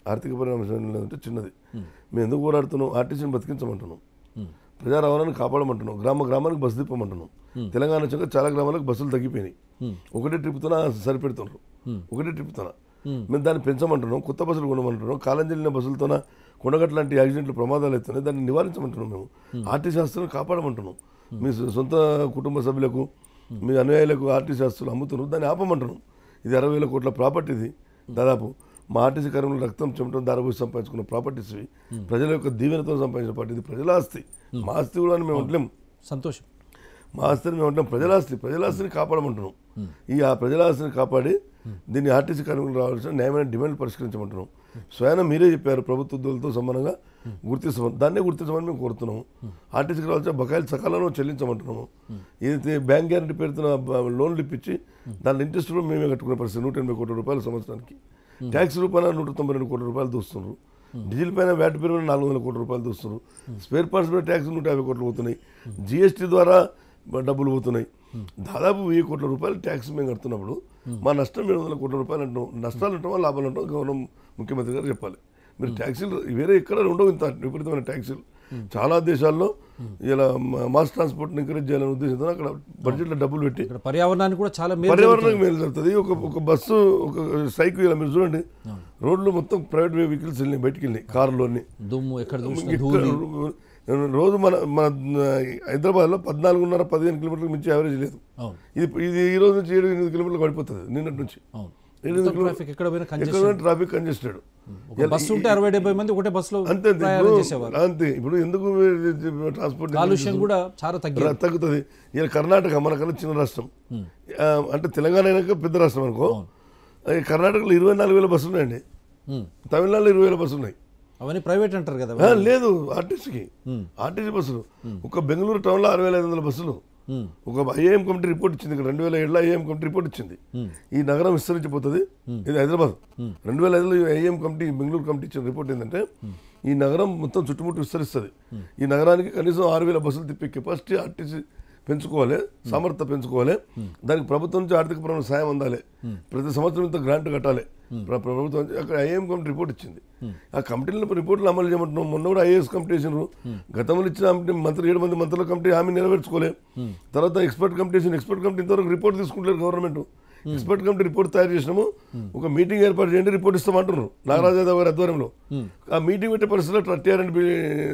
S1: ఆర్థిక పరిణామం అంటే చిన్నది మేము ఎందుకు పోరాడుతున్నాం ఆర్టీసీని బతికించమంటున్నాం ప్రజా రవాణాను కాపాడమంటున్నాం గ్రామ గ్రామానికి బస్సు తిప్పమంటున్నాం తెలంగాణ వచ్చాక చాలా గ్రామాలకు బస్సులు తగ్గిపోయినాయి ఒకటే ట్రిప్తోన సరిపెడుతున్నారు ఒకటే ట్రిప్తోన మేము దాన్ని పెంచమంటున్నాం కొత్త బస్సులు కొనమంటున్నాం కాలం చెల్లిన బస్సులతోన కొండగట్ల లాంటి యాక్సిడెంట్లు ప్రమాదాలు అవుతున్నాయి దాన్ని నివారించమంటున్నాం మేము ఆర్టీసీ ఆస్తులను కాపాడమంటున్నాం మీ సొంత కుటుంబ సభ్యులకు మీ అనుయాయులకు ఆర్టీసీ ఆస్తులు అమ్ముతున్నారు దాన్ని ఆపమంటున్నాం ఇది అరవై వేల కోట్ల ప్రాపర్టీది దాదాపు మా ఆర్టీసీ కార్యంలో రక్తం చెమటం దారబోసి సంపాదించుకున్న ప్రాపర్టీస్ ఇవి ప్రజల యొక్క దీవెనతో సంపాదించిన పార్టీ ఇది ప్రజల ఆస్తి మా ఆస్తి కూడా అని మేము ఉండలేము
S2: సంతోషం
S1: మా ఆస్తిని మేము ఉంటాం ప్రజల ఆస్తి ప్రజల ఆస్తిని కాపాడమంటున్నాం ఈ ఆ ప్రజల ఆస్తిని కాపాడి దీన్ని ఆర్టీసీ కార్మికులు రావాల్సిన న్యాయమైన డిమాండ్ పరిష్కరించమంటున్నాం స్వయాన మీరే చెప్పారు ప్రభుత్వ ఉద్యోగులతో సమానంగా గుర్తించమని దాన్నే గుర్తించమని మేము కోరుతున్నాము ఆర్టీసీకి రావాల్సిన బకాయిలు సకాలంలో చెల్లించమంటున్నాము ఏదైతే బ్యాంక్ గ్యారంటీ పేరుతున్న బ- లోన్లు ఇప్పించి దాని ఇంట్రెస్ట్ కూడా మేమే కట్టుకునే పరిస్థితి నూట ఎనభై కోట్ల రూపాయల సంవత్సరానికి ట్యాక్స్ రూపాయన నూట తొంభై రెండు కోట్ల రూపాయలు దూస్తున్నారు డీజిల్ పైన వ్యాట్ పేరు మీద నాలుగు వందల కోట్ల రూపాయలు దూస్తున్నారు స్పేర్ పార్ట్స్ మీద ట్యాక్స్ నూట యాభై కోట్లు పోతున్నాయి జిఎస్టీ ద్వారా డబ్బులు పోతున్నాయి దాదాపు వెయ్యి కోట్ల రూపాయలు ట్యాక్స్ మేము కడుతున్నప్పుడు మా నష్టం ఏడు వందల కోట్ల రూపాయలు అంటాం నష్టాలు ఉంటామా లాభాలు ఉంటాం గవర్నం ముఖ్యమంత్రి గారు చెప్పాలి మీరు ట్యాక్సీలు వేరే ఎక్కడ ఉండవు ఇంత విపరీతమైన ట్యాక్సీలు చాలా దేశాల్లో ఇలా మాస్ ట్రాన్స్పోర్ట్ని ఎంకరేజ్ చేయాలనే ఉద్దేశంతో అక్కడ బడ్జెట్లో డబ్బులు పెట్టి
S2: ఇక్కడ పర్యావరణానికి కూడా చాలా మేలు
S1: పర్యావరణానికి మేలు జరుగుతుంది ఒక ఒక బస్సు ఒక సైకిల్ ఇలా మీరు చూడండి రోడ్లు మొత్తం ప్రైవేట్ వెహికల్స్ వెళ్ళినాయి బయటికి వెళ్ళినాయి కారులోని
S2: దుమ్ము ఎక్కడ చూసినా
S1: ఇక్కడ
S2: ధూళి
S1: రోజు మన మన హైదరాబాద్లో పద్నాలుగున్నర పదిహేను కిలోమీటర్లకు మించి యావరేజ్ లేదు
S2: అవును
S1: ఇది ఇది ఈ రోజు నుంచి ఏడు ఎనిమిది కిలోమీటర్లు పడిపోతుంది నిన్నటి నుంచి
S2: అవును
S1: ఎనిమిది
S2: మొత్తం ట్రాఫిక్ ఎక్కడ పోయినా
S1: ఎక్కడ
S2: కంజెషన్
S1: ట్రాఫిక్ కంజెస్టెడ్
S2: ఒక బస్సు ఉంటే అరవై డెబ్బై మంది ఒకటే బస్సులో
S1: అంతే అంతే
S2: ప్రయాణం
S1: ఇప్పుడు
S2: చేసేవారు
S1: అంతే ఇప్పుడు ఎందుకు ట్రాన్స్పోర్ట్
S2: కాలుష్యం కూడా చాలా తగ్గింది
S1: రా- తగ్గుతుంది ఇలా కర్ణాటక మనకన్నా చిన్న రాష్ట్రం ఆ, అంటే తెలంగాణ అయినాక పెద్ద రాష్ట్రం అనుకో అది కర్ణాటకలో ఇరవై నాలుగు వేల బస్సులు ఉన్నాయండి
S2: ఉమ్.
S1: తమిళనాడులో ఇరవై వేల బస్సులు ఉన్నాయి
S2: అవన్నీ ప్రైవేట్ అంటారు కదా
S1: ఆ, లేదు ఆర్టీసీకి ఆర్టీసీ బస్సులు ఒక బెంగళూరు టౌన్లో అరవై వేల ఐదు వందల బస్సులు
S2: ఉమ్.
S1: ఒక ఐఏఎం కమిటీ రిపోర్ట్ ఇచ్చింది ఇక్కడ రెండు వేల ఏడులో ఐఏఎం కమిటీ రిపోర్ట్ ఇచ్చింది ఈ నగరం విస్తరించిపోతుంది ఇది హైదరాబాద్ రెండు వేల ఐదులో ఐఏఎం కమిటీ బెంగళూరు కమిటీ ఇచ్చిన రిపోర్ట్ ఏంటంటే ఈ నగరం మొత్తం చుట్టుముట్టు విస్తరిస్తుంది ఈ నగరానికి కనీసం ఆరు వేల బస్సులు తిప్పే కెపాసిటీ ఆర్టీసీ పెంచుకోవాలి సామర్థ్యం పెంచుకోవాలి దానికి ప్రభుత్వం నుంచి ఆర్థిక పరమైన సాయం అందాలి ప్రతి సంవత్సరం ఇంత గ్రాంట్ కట్టాలి ప్ర- ప్రభుత్వం నుంచి అక్కడ ఐఏఎం కమిటీ రిపోర్ట్ ఇచ్చింది ఆ కమిటీలో రిపోర్ట్లు అమలు చేయమంటున్నాం మొన్న కూడా ఐఏఎస్ కమిటీ వేసినారు గతంలో ఇచ్చిన కమిటీ మంత్రి ఏడు మంది మంత్రుల కమిటీ హామీ నెరవేర్చుకోలే తర్వాత ఎక్స్పర్ట్ కమిటీ వేసిన ఎక్స్పర్ట్ కమిటీ ఇంతవరకు రిపోర్ట్ తీసుకుంటలేరు గవర్నమెంట్ ఎక్స్పర్ట్ కమిటీ రిపోర్ట్ తయారు చేసినాము ఒక మీటింగ్ ఏర్పాటు చేయండి రిపోర్ట్ ఇస్తామంటున్నారు నాగరాజు యాదవ్ గారి ఆధ్వర్యంలో ఆ మీటింగ్ పెట్టే పరిస్థితిలో టీఆర్ అండ్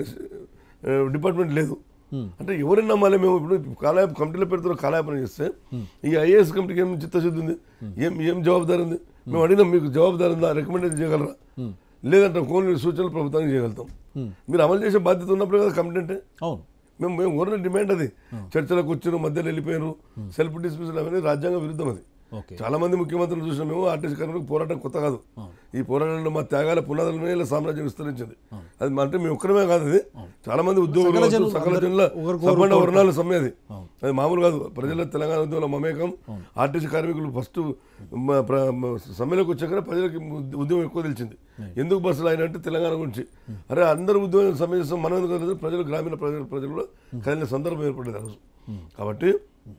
S1: డిపార్ట్మెంట్ లేదు అంటే ఎవరిని నమ్మాలి మేము ఇప్పుడు కాలయాప కమిటీలో పెడుతున్న కాలయాపన చేస్తే ఈ ఐఏఎస్ కమిటీకి ఏం చిత్తశుద్ధి ఉంది ఏం ఏం జవాబుదారి ఉంది మేము అడిగినాం మీకు జవాబుదారి ఉందా రికమెండేషన్ చేయగలరా లేదంటే ఓన్లీ సూచనలు ప్రభుత్వానికి చేయగలుగుతాం మీరు అమలు చేసే బాధ్యత ఉన్నప్పుడు కదా కమిటీ అంటే
S2: అవును
S1: మేము మేము కోరిన డిమాండ్ అది చర్చలకు వచ్చారు మధ్యలో వెళ్ళిపోయారు సెల్ఫ్ డిస్మిసల్ అవన్నీ రాజ్యాంగ విరుద్ధం అది
S2: ఓకే
S1: చాలా మంది ముఖ్యమంత్రులు చూసిన మేము ఆర్టీసీ కార్మికులకు పోరాటం కొత్త కాదు ఈ పోరాటంలో మా త్యాగాల పునాదుల మీద ఇలా సామ్రాజ్యం విస్తరించింది అది మా- అంటే మేము ఒక్కరమే కాదు అది చాలా మంది ఉద్యోగులు
S2: సకల
S1: కావచ్చు,
S2: జనులు
S1: సకల
S2: అందరూ
S1: జనుల
S2: ఒకరికొకరు
S1: సంపన్న వర్ణాల సమ్మె అది అది మామూలు కాదు ప్రజల తెలంగాణ ఉద్యోగుల మమేకం ఆర్టీసీ కార్మికులు ఫస్ట్ మ- ప్ర- మ- సమ్మెలోకి వచ్చాక ప్రజలకి ఉద్య- ఉద్యమం ఎక్కువ తెలిసింది ఎందుకు బస్సులు అయినట్టు తెలంగాణ గురించి అరే అందరూ ఉద్యోగం సమ్మె చేస్తాం మనం ఎందుకు కదలదు? ప్రజలు గ్రామీణ ప్రజలు ప్రజలు కూడా కదిలిన సందర్భం ఏర్పడేది ఆ రోజు కాబట్టి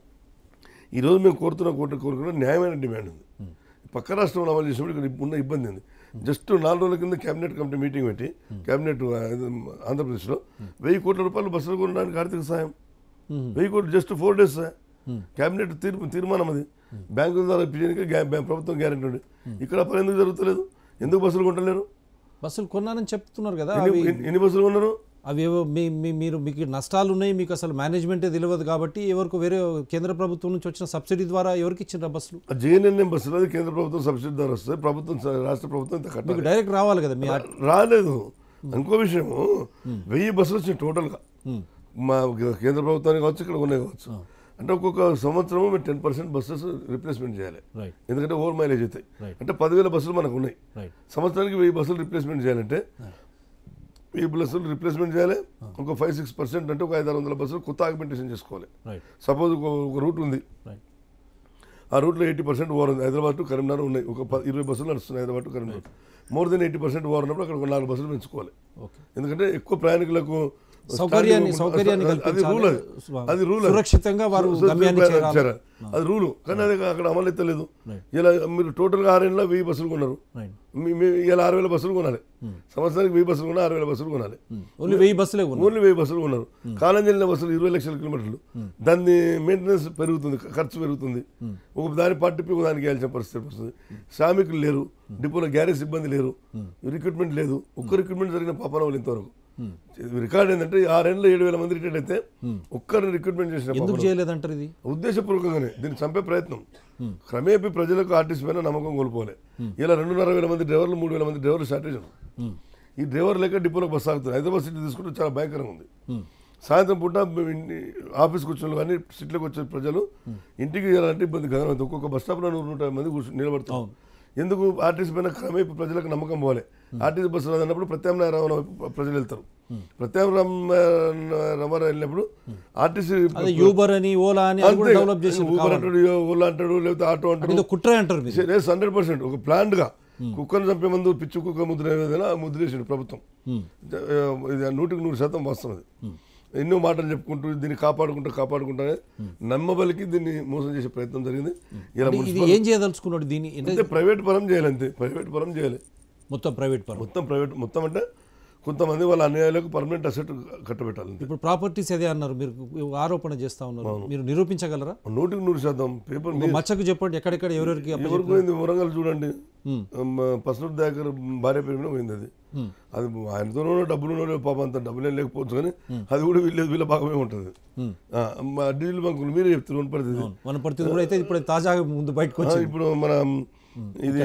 S1: ఈరోజు మేము కోరుతున్న కోట కోరుకున్న న్యాయమైన డిమాండ్ ఉంది పక్క రాష్ట్రంలో అమలు చేసినప్పుడు ఇక్కడ ఉన్న ఇబ్బంది ఉంది జస్ట్ నాలుగు రోజుల కింద కేబినెట్ కమిటీ మీటింగ్ పెట్టి కేబినెట్ ఆ, ఇది, ఆంధ్రప్రదేశ్లో వెయ్యి కోట్ల రూపాయలు బస్సులు కొనడానికి ఆర్థిక సాయం వెయ్యి కోట్లు జస్ట్ ఫోర్ డేస్ కేబినెట్ తీర్పు తీర్మానం అది బ్యాంకుల ద్వారా ఇప్పించడానికి గ్యా- బ్యా- ప్రభుత్వం గ్యారెంటీ ఉంది ఇక్కడ ఆ పని ఎందుకు జరుగుతలేదు ఎందుకు బస్సులు కొంటలేరు
S2: బస్సులు కొన్నానని చెప్తున్నారు కదా
S1: ఎన్ని
S2: అవి
S1: ఎన్ని- ఎన్ని బస్సులు కొన్నారు
S2: అవి ఏవో మీ మీ- మీరు మీకు నష్టాలు ఉన్నాయి మీకు అసలు మేనేజ్మెంటే తెలియదు కాబట్టి ఎవరికి వేరే కేంద్ర ప్రభుత్వం నుంచి వచ్చిన సబ్సిడీ ద్వారా ఎవరికి ఇచ్చిన బస్సులు
S1: ఆ జేఎన్ఎన్ఎం బస్సులు అది కేంద్ర ప్రభుత్వం సబ్సిడీ ద్వారా వస్తుంది ప్రభుత్వం స- రాష్ట్ర ప్రభుత్వం ఇంత కట్టాలి
S2: మీకు డైరెక్ట్ రావాలి కదా మీ ఆ-
S1: రాలేదు ఇంకో విషయము వెయ్యి బస్సులు వచ్చినాయి టోటల్గా మా కేంద్ర ప్రభుత్వానికి కావచ్చు ఇక్కడ ఉన్నాయి కావచ్చు అంటే ఒక్కొక్క సంవత్సరం మేము టెన్ పర్సెంట్ బస్సెస్ రిప్లేస్మెంట్ చేయాలి
S2: రైట్
S1: ఎందుకంటే ఓవర్ మైలేజ్ అవుతాయి
S2: Right.
S1: అంటే పదివేల బస్సులు మనకు ఉన్నాయి
S2: రైట్
S1: సంవత్సరానికి వెయ్యి బస్సులు రిప్లేస్మెంట్ చేయాలంటే వెయ్యి బస్సులు రిప్లేస్మెంట్ చేయాలి ఒక ఫైవ్ సిక్స్ పర్సెంట్ అంటే ఒక ఐదు ఆరు వందల బస్సులు కొత్త ఆగ్మెంటేషన్ చేసుకోవాలి
S2: రైట్
S1: సపోజ్ ఒక ఒక రూట్ ఉంది
S2: రైట్
S1: ఆ రూట్లో ఎయిటీ పర్సెంట్ ఓవర్ ఉంది హైదరాబాద్ టు కరీంనగర్ ఉన్నాయి ఒక ప- ఇరవై బస్సులు నడుస్తున్నాయి Hyderabad to Karimnagar more than eighty percent over ఉన్నప్పుడు అక్కడ ఒక నాలుగు బస్సులు పెంచుకోవాలి
S2: ఓకే
S1: ఎందుకంటే ఎక్కువ ప్రయాణికులకు
S2: సౌకర్యాన్ని
S1: స్టాండింగ్
S2: సౌకర్యాన్ని
S1: అది- అది
S2: కల్పించాలి.
S1: రూల్ అది అది రూల్ అది.
S2: సురక్షితంగా వారు
S1: సు- సు-
S2: గమ్యాన్ని
S1: సు-
S2: చేరాలి.
S1: చేరాలి. అది రూలు కానీ అది అక్కడ అమలు ఎత్తలేదు ఇలా మీరు టోటల్గా ఆరేళ్ళలో వెయ్యి బస్సులు కొన్నారు
S2: Right.
S1: మీ- మీ ఇలా ఆరు వేల బస్సులు కొనాలి సంవత్సరానికి వెయ్యి బస్సులు కొన్నా ఆరు వేల బస్సులు కొనాలి
S2: ఓన్లీ వెయ్యి బస్సులే ఉన్నాయి
S1: ఓన్లీ వెయ్యి బస్సులు కొన్నారు కాలం చెల్లిన బస్సులు ఇరవై లక్షల కిలోమీటర్లు దాన్ని మెయింటెనెన్స్ పెరుగుతుంది ఖర్చు పెరుగుతుంది ఒక దాని పార్టీ ఒక దానికి వేయాల్సిన పరిస్థితి వస్తుంది శ్రామికులు లేరు డిపోలో గ్యారేజ్ సిబ్బంది లేరు రిక్రూట్మెంట్ లేదు ఒక్క రిక్రూట్మెంట్ జరిగిన పాపన వాళ్ళు ఇంతవరకు రికార్డ్ ఏంటంటే ఆరేళ్ళలో ఏడు వేల మంది రిటైర్ అయితే ఒక్కరిని రిక్రూట్మెంట్ చేసిన
S2: ఎందుకు
S1: పాపాన
S2: చేయలేదంటారు ఇది
S1: ఉద్దేశపూర్వకంగానే దీన్ని చంపే ప్రయత్నం క్రమేపీ ప్రజలకు ఆర్టీసీ పైన నమ్మకం కోల్పోలే ఇలా రెండున్నర వేల మంది డ్రైవర్లు మూడు వేల మంది డ్రైవర్లు షార్టేజ్ ఉంది ఈ డ్రైవర్ లేక డిపోలో బస్సు ఆగుతుంది హైదరాబాద్ సిటీ తీసుకుంటే చాలా భయంకరంగా ఉంది సాయంత్రం పూట ఇంటి- ఆఫీస్కి వచ్చిన వాళ్ళు కానీ సిటీలోకి వచ్చే ప్రజలు ఇంటికి వెళ్ళాలంటే ఇబ్బంది కదా ఒక్కొక్క బస్ స్టాప్లో నూరు నూట యాభై మంది కూర్చొని నిలబడతాం ఎందుకు ఆర్టీసీ పైన క్రమేపీ ప్రజలకు నమ్మకం పోవాలి ఆర్టీసీ బస్సు రాదన్నప్పుడు ప్రత్యామ్నాయ రవాణా వైపు ప్రజలు వెళ్తారు ప్రత్యామ్నాయ రవాణా వెళ్ళినప్పుడు ఆర్టీసీ
S2: అదే యూబర్ అని ఓలా అని అది కూడా డెవలప్ చేసి
S1: ఊబర్ అంటాడు ఓలా అంటాడు లేకపోతే ఆటో అంటాడు
S2: ఏదో కుట్రే అంటారు మీరు
S1: హండ్రెడ్ పర్సెంట్ ఒక ప్లాన్డ్ గా కుక్కను చంపే ముందు పిచ్చి కుక్క ముద్ర ఏదైనా ముద్రేసిండు ప్రభుత్వం ఇది నూటికి నూరు శాతం వాస్తవం అది ఎన్నో మాటలు చెప్పుకుంటూ దీన్ని కాపాడుకుంటూ కాపాడుకుంటానే నమ్మబలికి దీన్ని మోసం చేసే ప్రయత్నం జరిగింది ఇలా
S2: ఇది
S1: మున్సిపల్
S2: ఏం చేయదలుచుకున్నాడు దీన్ని అంటే
S1: అంటే ప్రైవేట్ పరం చేయాలి అంతే ప్రైవేట్ పరం చేయాలి
S2: మొత్తం ప్రైవేట్ పరం
S1: మొత్తం ప్రైవేట్ మొత్తం అంటే కొంతమంది వాళ్ళ అన్యాయాలకు పర్మనెంట్ అసెట్ కట్టబెట్టాలి అంతే
S2: ఇప్పుడు ప్రాపర్టీస్ అదే అన్నారు మీరు ఆరోపణ చేస్తా ఉన్నారు మీరు నిరూపించగలరా
S1: నూటికి నూరు శాతం పేపర్
S2: ఒక మచ్చకు చెప్పండి ఎక్కడెక్కడ ఎవరెవరికి అప్పచెప్పారు?
S1: ఎవరికి పోయింది వరంగల్ చూడండి పసనూరు దగ్గర భార్య పేరు మీద పోయింది అది అది ఆయనతోనో డబ్బులు ఉన్నో పాపం అంత డబ్బులే లేకపోవచ్చు కానీ అది కూడా వీళ్ళ వీళ్ళ భాగమే ఉంటుంది ఆ, మా డీజిల్ బంకులు మీరే చెప్తున్నారు ఉన్న పరిస్థితి
S2: మన పరిస్థితి కూడా అయితే ఇప్పుడు తాజాగా ముందు బయటకు
S1: ఆ,
S2: వచ్చింది
S1: ఇప్పుడు మన ఇది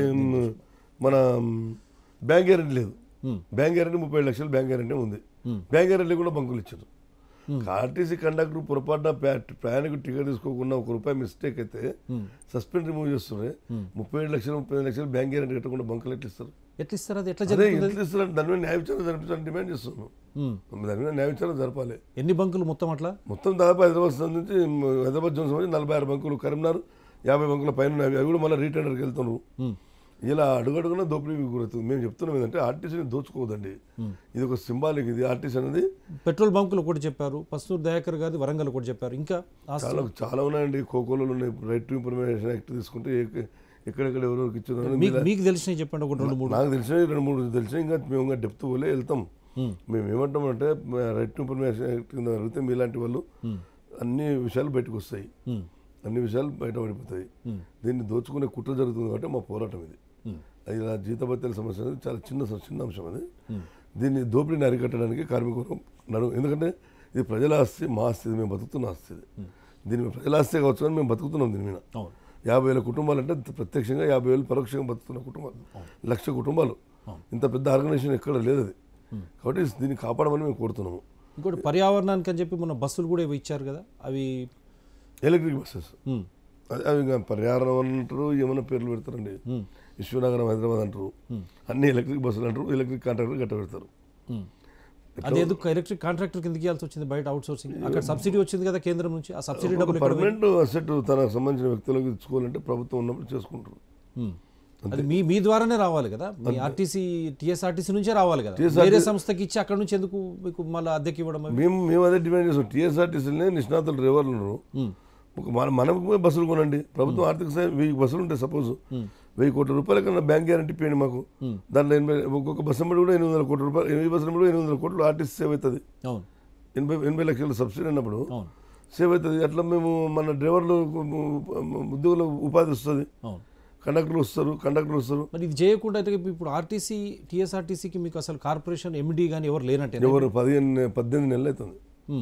S1: మన బ్యాంక్ గ్యారెంటీ లేదు బ్యాంక్ గ్యారెంటీ ముప్పై ఏడు లక్షలు బ్యాంక్ గ్యారెంటీ ఉంది బ్యాంక్ గ్యారెంటీ కూడా బంకులు ఇచ్చారు ఆర్టీసీ కండక్టర్ పొరపాటున ప్యా- ప్రయాణికుడు టికెట్ తీసుకోకుండా ఒక రూపాయి మిస్టేక్ అయితే సస్పెండ్ రిమూవ్ చేస్తున్నారు ముప్పై ఏడు లక్షలు ముప్పై ఐదు లక్షలు బ్యాంక్ గ్యారెంటీ కట్టకుండా బంకులు ఎట్లా ఇస్తారు
S2: ఎట్లా ఇస్తారు అది ఎట్లా
S1: అదే
S2: జరుగుతుంది
S1: ఎట్లా ఇస్తారు దాని మీద న్యాయ విచారణ జరిపించాలని డిమాండ్ చేస్తున్నాం
S2: ఉమ్.
S1: దాని మీద న్యాయ విచారణ జరపాలి
S2: ఎన్ని బంకులు మొత్తం అట్లా
S1: మొత్తం దాదాపు హైదరాబాద్ నుంచి హైదరాబాద్ జోన్ సంబంధించి నలభై ఆరు బంకులు కరీంనగర్ యాభై బంకుల పైన ఉన్నాయి అవి కూడా మళ్ళీ రీటైనర్కి వెళ్తున్నారు ఇలా అడుగడుగున దోపిడీకి గురవుతుంది మేము చెప్తున్నాం ఏంటంటే ఆర్టీసీని దోచుకోవద్దండి ఇది ఒక సింబాలిక్ ఇది ఆర్టీసీ అనేది
S2: పెట్రోల్ బంకులు ఒకటి చెప్పారు పస్తూరు దయాకర్ గారి వరంగల్ ఒకటి చెప్పారు ఇంకా ఆస్తు-
S1: చాలా చాలా ఉన్నాయండి కోకోలో ఉన్నాయి రైట్ టు ఇన్ఫర్మేషన్ యాక్ట్ తీసుకుంటే ఎక్క- ఎక్కడెక్కడ ఎవరెవరికి ఇచ్చారు
S2: మీకు మీకు తెలిసినవి చెప్పండి ఒకటి రెండు మూడు
S1: నాకు తెలిసిన రెండు మూడు తెలిసిన ఇంకా మేము ఇంకా డెప్త్ పోలే వెళ్తాం మేము ఏమంటామంటే రైట్ టు ఇన్ఫర్మేషన్ యాక్ట్ కింద అడిగితే మీలాంటి వాళ్ళు అన్ని విషయాలు బయటకు వస్తాయి
S2: ఉమ్.
S1: అన్ని విషయాలు బయటపడిపోతాయి దీన్ని దోచుకునే కుట్ర జరుగుతుంది కాబట్టి మా పోరాటం ఇది అది ఇలా జీతభత్యాల సమస్య అనేది చాలా చిన్న స- చిన్న అంశం అది దీన్ని దోపిడీని అరికట్టడానికి కార్మిక వర్గం నడు ఎందుకంటే ఇది ప్రజల ఆస్తి మా ఆస్తి ఇది మేము బతుకుతున్న ఆస్తి ఇది దీని మీద ప్రజల ఆస్తి కావచ్చు కానీ మేము బతుకుతున్నాం దీని మీద
S2: అవును
S1: యాభై వేల కుటుంబాలు అంటే ప్రత్యక్షంగా యాభై వేలు పరోక్షంగా బతుకుతున్న కుటుంబాలు లక్ష కుటుంబాలు ఇంత పెద్ద ఆర్గనైజేషన్ ఎక్కడ లేదు అది కాబట్టి దీన్ని కాపాడమని మేము కోరుతున్నాము
S2: ఇంకోటి పర్యావరణానికి అని చెప్పి మన బస్సులు కూడా ఇవి ఇచ్చారు కదా అవి
S1: ఎలక్ట్రిక్ బస్సెస్
S2: ఉమ్,
S1: అది అవి ఇంకా పర్యావరణం అంటారు ఏమైనా పేర్లు పెడతారండి విశ్వనగరం హైదరాబాద్ అంటారు అన్ని ఎలక్ట్రిక్ బస్సులు అంటారు ఎలక్ట్రిక్ కాంట్రాక్టర్ గట్ట పెడతారు
S2: ఉమ్. అది ఎందుకు ఎలక్ట్రిక్ కాంట్రాక్టర్ కిందకి ఇవ్వాల్సి వచ్చింది బయట అవుట్ సోర్సింగ్ అక్కడ సబ్సిడీ వచ్చింది కదా కేంద్రం నుంచి ఆ సబ్సిడీ డబ్బులు ఎక్కడ పోయి-
S1: పర్మనెంట్ అసెట్ తనకు సంబంధించిన వ్యక్తులకు ఇచ్చుకోవాలంటే ప్రభుత్వం ఉన్నప్పుడు చేసుకుంటారు
S2: ఉమ్. అది మీ మీ ద్వారానే రావాలి కదా మీ ఆర్టీసీ టీఎస్ఆర్టీసీ నుంచే రావాలి కదా వేరే సంస్థకి ఇచ్చి అక్కడ నుంచి ఎందుకు మీకు మళ్ళీ అద్దెకి ఇవ్వడం అవి?
S1: మేము మేము అదే డిమాండ్ చేస్తాం టీఎస్ఆర్టీసీలనే నిష్ణాతులు డ్రైవర్లు ఉన్నారు ఒక మన మనకు పోయి బస్సులు కొనండి ప్రభుత్వం ఆర్థిక సాయం వెయ్యి బస్సులు ఉంటాయి సపోజ్ వెయ్యి కోట్ల రూపాయల కన్నా బ్యాంక్ గ్యారంటీ పోయింది మాకు దాంట్లో ఎనభై ఒక్కొక్క బస్సు అమ్మడి కూడా ఎనిమిది వందల కోట్ల రూపాయలు ఎనిమిది బస్సులు కూడా ఎనిమిది వందల కోట్లు ఆర్టీసీ సేవ్ అవుతుంది
S2: అవును
S1: ఎనభై ఎనభై లక్షల సబ్సిడీ అన్నప్పుడు
S2: అవును
S1: సేవ్ అవుతుంది అట్లా మేము మన డ్రైవర్లు ఉద్యోగులకు ఉపాధి వస్తుంది
S2: అవును
S1: కండక్టర్లు వస్తారు కండక్టర్లు వస్తారు
S2: మరి ఇది చేయకుండా అయితే ఇప్పుడు ఆర్టీసీ టీఎస్ఆర్టీసీకి మీకు అసలు కార్పొరేషన్ ఎండి కానీ ఎవరు లేనట్టే
S1: ఎవరు పదిహేను పద్దెనిమిది నెలలు అవుతుంది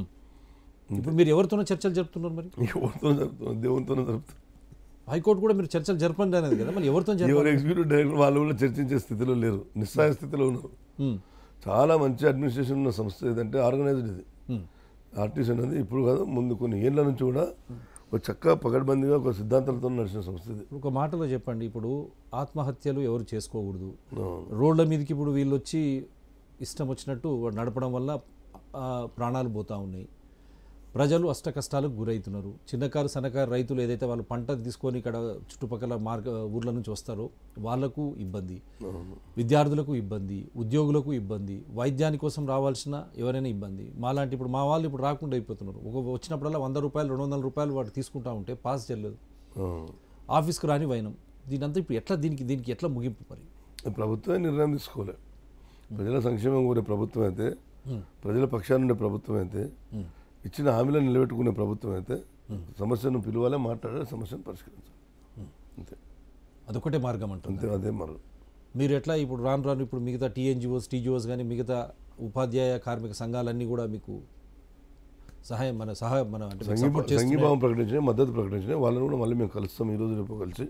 S2: ఇప్పుడు మీరు ఎవరితోనో చర్చలు జరుపుతున్నారు మరి
S1: ఎవరితో జరుపుతుంది దేవునితోనే జరుపుతుంది
S2: హైకోర్టు కూడా మీరు చర్చలు జరపండి అనేది కదా మరి ఎవరితో జరపాలి
S1: ఎవరు ఎగ్జిక్యూటివ్ డైరెక్టర్ వాళ్ళు కూడా చర్చించే స్థితిలో లేరు నిస్సాయ స్థితిలో ఉన్నారు
S2: ఉమ్,
S1: చాలా మంచి అడ్మినిస్ట్రేషన్ ఉన్న సంస్థ ఏదంటే ఆర్గనైజ్డ్ ఇది
S2: ఉమ్,
S1: ఆర్టీసీ అనేది ఇప్పుడు కాదు ముందు కొన్ని ఏళ్ళ నుంచి కూడా ఒక చక్కగా పగడ్బందీగా ఒక సిద్ధాంతాలతో నడిచిన సంస్థ ఇది
S2: ఇప్పుడు ఒక మాటలో చెప్పండి ఇప్పుడు ఆత్మహత్యలు ఎవరు చేసుకోకూడదు
S1: అవును.
S2: రోడ్ల మీదకి ఇప్పుడు వీళ్ళు వచ్చి ఇష్టం వచ్చినట్టు వాడు నడపడం వల్ల ఆ, ప్రాణాలు పోతూ ఉన్నాయి ప్రజలు అష్ట కష్టాలకు గురవుతున్నారు చిన్నకారు సన్నకారు రైతులు ఏదైతే వాళ్ళు పంట తీసుకొని ఇక్కడ చుట్టుపక్కల మార్గ ఊర్ల నుంచి వస్తారో వాళ్ళకు ఇబ్బంది విద్యార్థులకు ఇబ్బంది ఉద్యోగులకు ఇబ్బంది వైద్యాని కోసం రావాల్సిన ఎవరైనా ఇబ్బంది మాలాంటి ఇప్పుడు మా వాళ్ళు ఇప్పుడు రాకుండా అయిపోతున్నారు ఒక వచ్చినప్పుడల్లా వంద రూపాయలు రెండు వందల రూపాయలు వాడు తీసుకుంటా ఉంటే పాస్ చెల్లదు
S1: ఆ.
S2: ఆఫీస్కి రాని వైనం దీని అంతా ఇప్పుడు ఎట్లా దీనికి దీనికి ఎట్లా ముగింపు మరి
S1: ప్రభుత్వమే నిర్ణయం తీసుకోలే ప్రజల సంక్షేమం కోరే ప్రభుత్వం అయితే ప్రజల పక్షాన ఉండే ప్రభుత్వం అయితే ఇచ్చిన హామీలను నిలబెట్టుకునే ప్రభుత్వం అయితే సమస్యను పిలవాలి మాట్లాడాలి సమస్యను పరిష్కరించాలి అంతే
S2: అదొకటే మార్గం అంటుంది
S1: అంతే అదే మరో
S2: మీరు ఎట్లా ఇప్పుడు రాను రాను ఇప్పుడు మిగతా టీఎన్జిఓస్ టీజీఓస్ కానీ మిగతా ఉపాధ్యాయ కార్మిక సంఘాలన్నీ కూడా మీకు సహాయం మన సహాయం మన అంటే మీకు support చేస్తున్నాయా?
S1: సంఘీభావం ప్రకటించిన మద్దతు ప్రకటించిన వాళ్ళని కూడా మళ్ళీ మేము కలుస్తాం ఈ రోజు రేపు కలిసి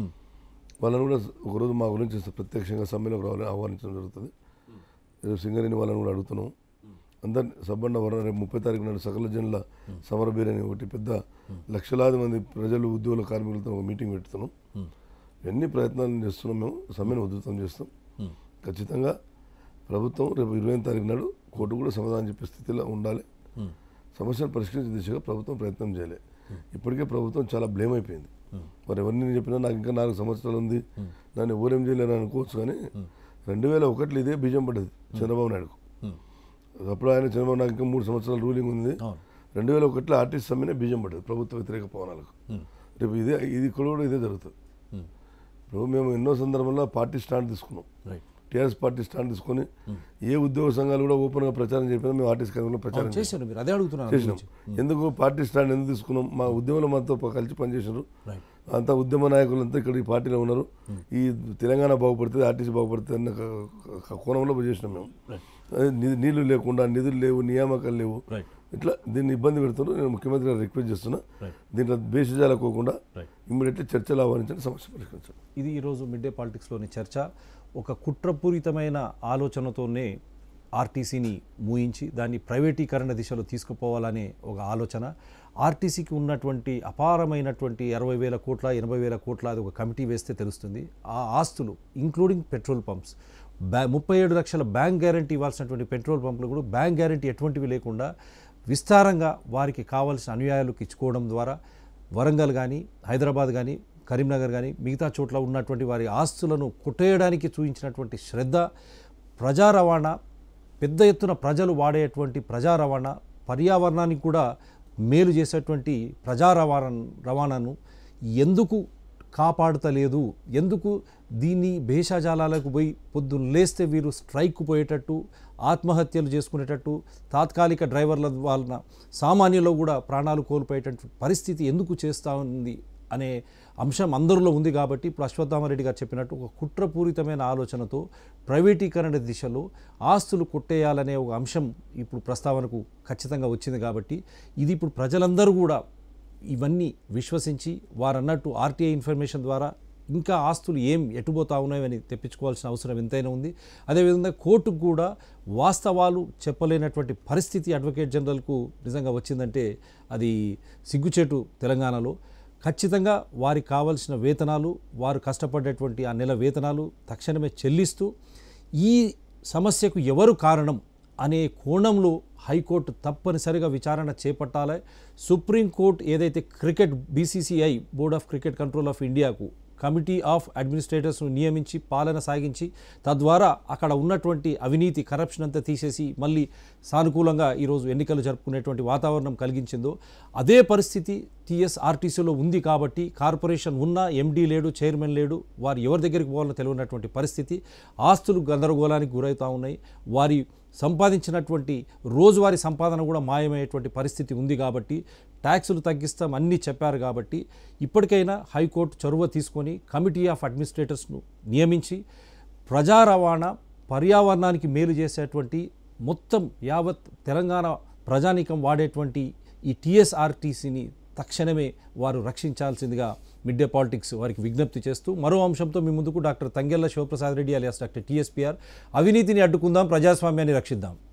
S1: వాళ్ళని కూడా ఒకరోజు మా గురించి ప్రత్యక్షంగా సమ్మెలోకి రావాలని ఆహ్వానించడం జరుగుతుంది రేపు సింగరేణి వాళ్ళని కూడా అడుగుతున్నాం అందరిని సబ్బండ వర రేపు ముప్పై తారీఖు నాడు సకల జనుల సమరబేర్ అని ఒకటి పెద్ద లక్షలాది మంది ప్రజలు ఉద్యోగుల కార్మికులతో ఒక మీటింగ్ పెడుతున్నాం ఎన్ని ప్రయత్నాలు చేస్తున్నాం మేము సమ్మెను ఉధృతం చేస్తాం ఖచ్చితంగా ప్రభుత్వం రేపు ఇరవై తారీఖు నాడు కోర్టు కూడా సమాధానం చెప్పే స్థితిలో ఉండాలి సమస్యను పరిష్కరించే దిశగా ప్రభుత్వం ప్రయత్నం చేయలే ఇప్పటికే ప్రభుత్వం చాలా బ్లేమ్ అయిపోయింది మరి ఎవరిని నేను చెప్పినా నాకు ఇంకా నాలుగు సంవత్సరాలు ఉంది నన్ను ఎవరేం చేయలేరు అనుకోవచ్చు కానీ రెండు వేల ఒకటిలో ఇదే బీజం పడ్డది చంద్రబాబు నాయుడుకు అప్పుడు ఆయన చంద్రబాబు నాయుడు ఇంకా మూడు సంవత్సరాల రూలింగ్ ఉంది
S2: అవును.
S1: రెండు వేల ఒకటిలో ఆర్టీసీ సమ్మెనే బీజం పడ్డది ప్రభుత్వ వ్యతిరేక పవనాలకు రేపు ఇదే ఇది ఇక్కడ కూడా ఇదే జరుగుతుంది ఇప్పుడు మేము ఎన్నో సందర్భంలో పార్టీ స్టాండ్ తీసుకున్నాం
S2: రైట్
S1: టీఆర్ఎస్ పార్టీ స్టాండ్ తీసుకొని ఏ ఉద్యోగ సంఘాలు కూడా ఓపెన్గా ప్రచారం చెప్పినా మేము ఆర్టీసీ కార్మికులు ప్రచారం చేసాం
S2: చేశారు మీరు అదే అడుగుతున్నాను
S1: చేసినాం ఎందుకు పార్టీ స్టాండ్ ఎందుకు తీసుకున్నాం మా ఉద్యమంలో మనతో ప- కలిసి పనిచేసినారు
S2: రైట్
S1: అంతా ఉద్యమ నాయకులంతా ఇక్కడ ఈ పార్టీలో ఉన్నారు ఈ తెలంగాణ బాగుపడుతుంది ఆర్టీసీ బాగుపడుతుంది అన్న క- క- కోణంలో చేసినాం మేము అదే ని- నీళ్లు లేకుండా నిధులు లేవు నియామకాలు లేవు
S2: రైట్
S1: ఇట్లా దీన్ని ఇబ్బంది పెడుతున్నారు నేను ముఖ్యమంత్రి గారు రిక్వెస్ట్ చేస్తున్నా
S2: Right.
S1: దీంట్లో బేసిజాలకోకుండా
S2: Right.
S1: ఇమ్మీడియట్లీ చర్చలు ఆహ్వానించండి సమస్య పరిష్కరించండి
S2: ఇది ఈరోజు మిడ్ డే పాలిటిక్స్లోని చర్చ ఒక కుట్రపూరితమైన ఆలోచనతోనే ఆర్టీసీని మూయించి దాన్ని ప్రైవేటీకరణ దిశలో తీసుకుపోవాలనే ఒక ఆలోచన ఆర్టీసీకి ఉన్నటువంటి అపారమైనటువంటి అరవై వేల కోట్ల ఎనభై వేల కోట్ల అది ఒక కమిటీ వేస్తే తెలుస్తుంది ఆ ఆస్తులు ఇంక్లూడింగ్ పెట్రోల్ పంప్స్ బ్యా ముప్పై ఏడు లక్షల బ్యాంక్ గ్యారంటీ ఇవ్వాల్సినటువంటి పెట్రోల్ పంపులు కూడా బ్యాంక్ గ్యారంటీ ఎటువంటివి లేకుండా విస్తారంగా వారికి కావాల్సిన అనుయాయులకు ఇచ్చుకోవడం ద్వారా వరంగల్ కానీ హైదరాబాద్ కానీ కరీంనగర్ కానీ మిగతా చోట్ల ఉన్నటువంటి వారి ఆస్తులను కొట్టేయడానికి చూపించినటువంటి శ్రద్ధ ప్రజా రవాణా పెద్ద ఎత్తున ప్రజలు వాడేటువంటి ప్రజా రవాణా పర్యావరణానికి కూడా మేలు చేసేటువంటి ప్రజా రవాణా రవాణాను ఎందుకు కాపాడుతలేదు ఎందుకు దీన్ని భేషజాలాలకు పోయి పొద్దున్న లేస్తే వీరు స్ట్రైక్ పోయేటట్టు ఆత్మహత్యలు చేసుకునేటట్టు తాత్కాలిక డ్రైవర్ల వలన సామాన్యులు కూడా ప్రాణాలు కోల్పోయేటట్టు పరిస్థితి ఎందుకు చేస్తూ ఉంది అనే అంశం అందరిలో ఉంది కాబట్టి ఇప్పుడు అశ్వత్థామరెడ్డి గారు చెప్పినట్టు ఒక కుట్రపూరితమైన ఆలోచనతో ప్రైవేటీకరణ దిశలో ఆస్తులు కొట్టేయాలనే ఒక అంశం ఇప్పుడు ప్రస్తావనకు ఖచ్చితంగా వచ్చింది కాబట్టి ఇది ఇప్పుడు ప్రజలందరూ కూడా ఇవన్నీ విశ్వసించి వారు అన్నట్టు ఆర్టీఐ ఇన్ఫర్మేషన్ ద్వారా ఇంకా ఆస్తులు ఏం ఎటుపోతా ఉన్నాయని తెప్పించుకోవాల్సిన అవసరం ఎంతైనా ఉంది అదేవిధంగా కోర్టుకు కూడా వాస్తవాలు చెప్పలేనటువంటి పరిస్థితి అడ్వకేట్ జనరల్కు నిజంగా వచ్చిందంటే అది సిగ్గుచేటు తెలంగాణలో ఖచ్చితంగా వారికి కావాల్సిన వేతనాలు వారు కష్టపడేటువంటి ఆ నెల వేతనాలు తక్షణమే చెల్లిస్తూ ఈ సమస్యకు ఎవరు కారణం అనే కోణంలో హైకోర్టు తప్పనిసరిగా విచారణ చేపట్టాలి సుప్రీంకోర్టు ఏదైతే cricket BCCI board of cricket control of ఇండియాకు కమిటీ ఆఫ్ అడ్మినిస్ట్రేటర్స్ను నియమించి పాలన సాగించి తద్వారా అక్కడ ఉన్నటువంటి అవినీతి కరప్షన్ అంతా తీసేసి మళ్ళీ సానుకూలంగా ఈరోజు ఎన్నికలు జరుపుకునేటువంటి వాతావరణం కలిగించిందో అదే పరిస్థితి టీఎస్ఆర్టీసీలో ఉంది కాబట్టి కార్పొరేషన్ ఉన్నా ఎండీ లేడు చైర్మన్ లేడు వారు ఎవరి దగ్గరికి పోవాలో తెలియనటువంటి పరిస్థితి ఆస్తులు గందరగోళానికి గురవుతూ ఉన్నాయి వారి సంపాదించినటువంటి రోజువారీ సంపాదన కూడా మాయమయ్యేటువంటి పరిస్థితి ఉంది కాబట్టి ట్యాక్సులు తగ్గిస్తాం అన్నీ చెప్పారు కాబట్టి ఇప్పటికైనా హైకోర్టు చొరవ తీసుకొని కమిటీ ఆఫ్ అడ్మినిస్ట్రేటర్స్ను నియమించి ప్రజా రవాణా పర్యావరణానికి మేలు చేసేటువంటి మొత్తం యావత్ తెలంగాణ ప్రజానీకం వాడేటువంటి ఈ టీఎస్ఆర్టీసీని తక్షణమే వారు రక్షించాల్సిందిగా మిడ్ డే పాలిటిక్స్ వారికి విజ్ఞప్తి చేస్తూ మరో అంశంతో మీ ముందుకు doctor Thangella Sivaprasad Reddy alias doctor TSPR అవినీతిని అడ్డుకుందాం ప్రజాస్వామ్యాన్ని రక్షిద్దాం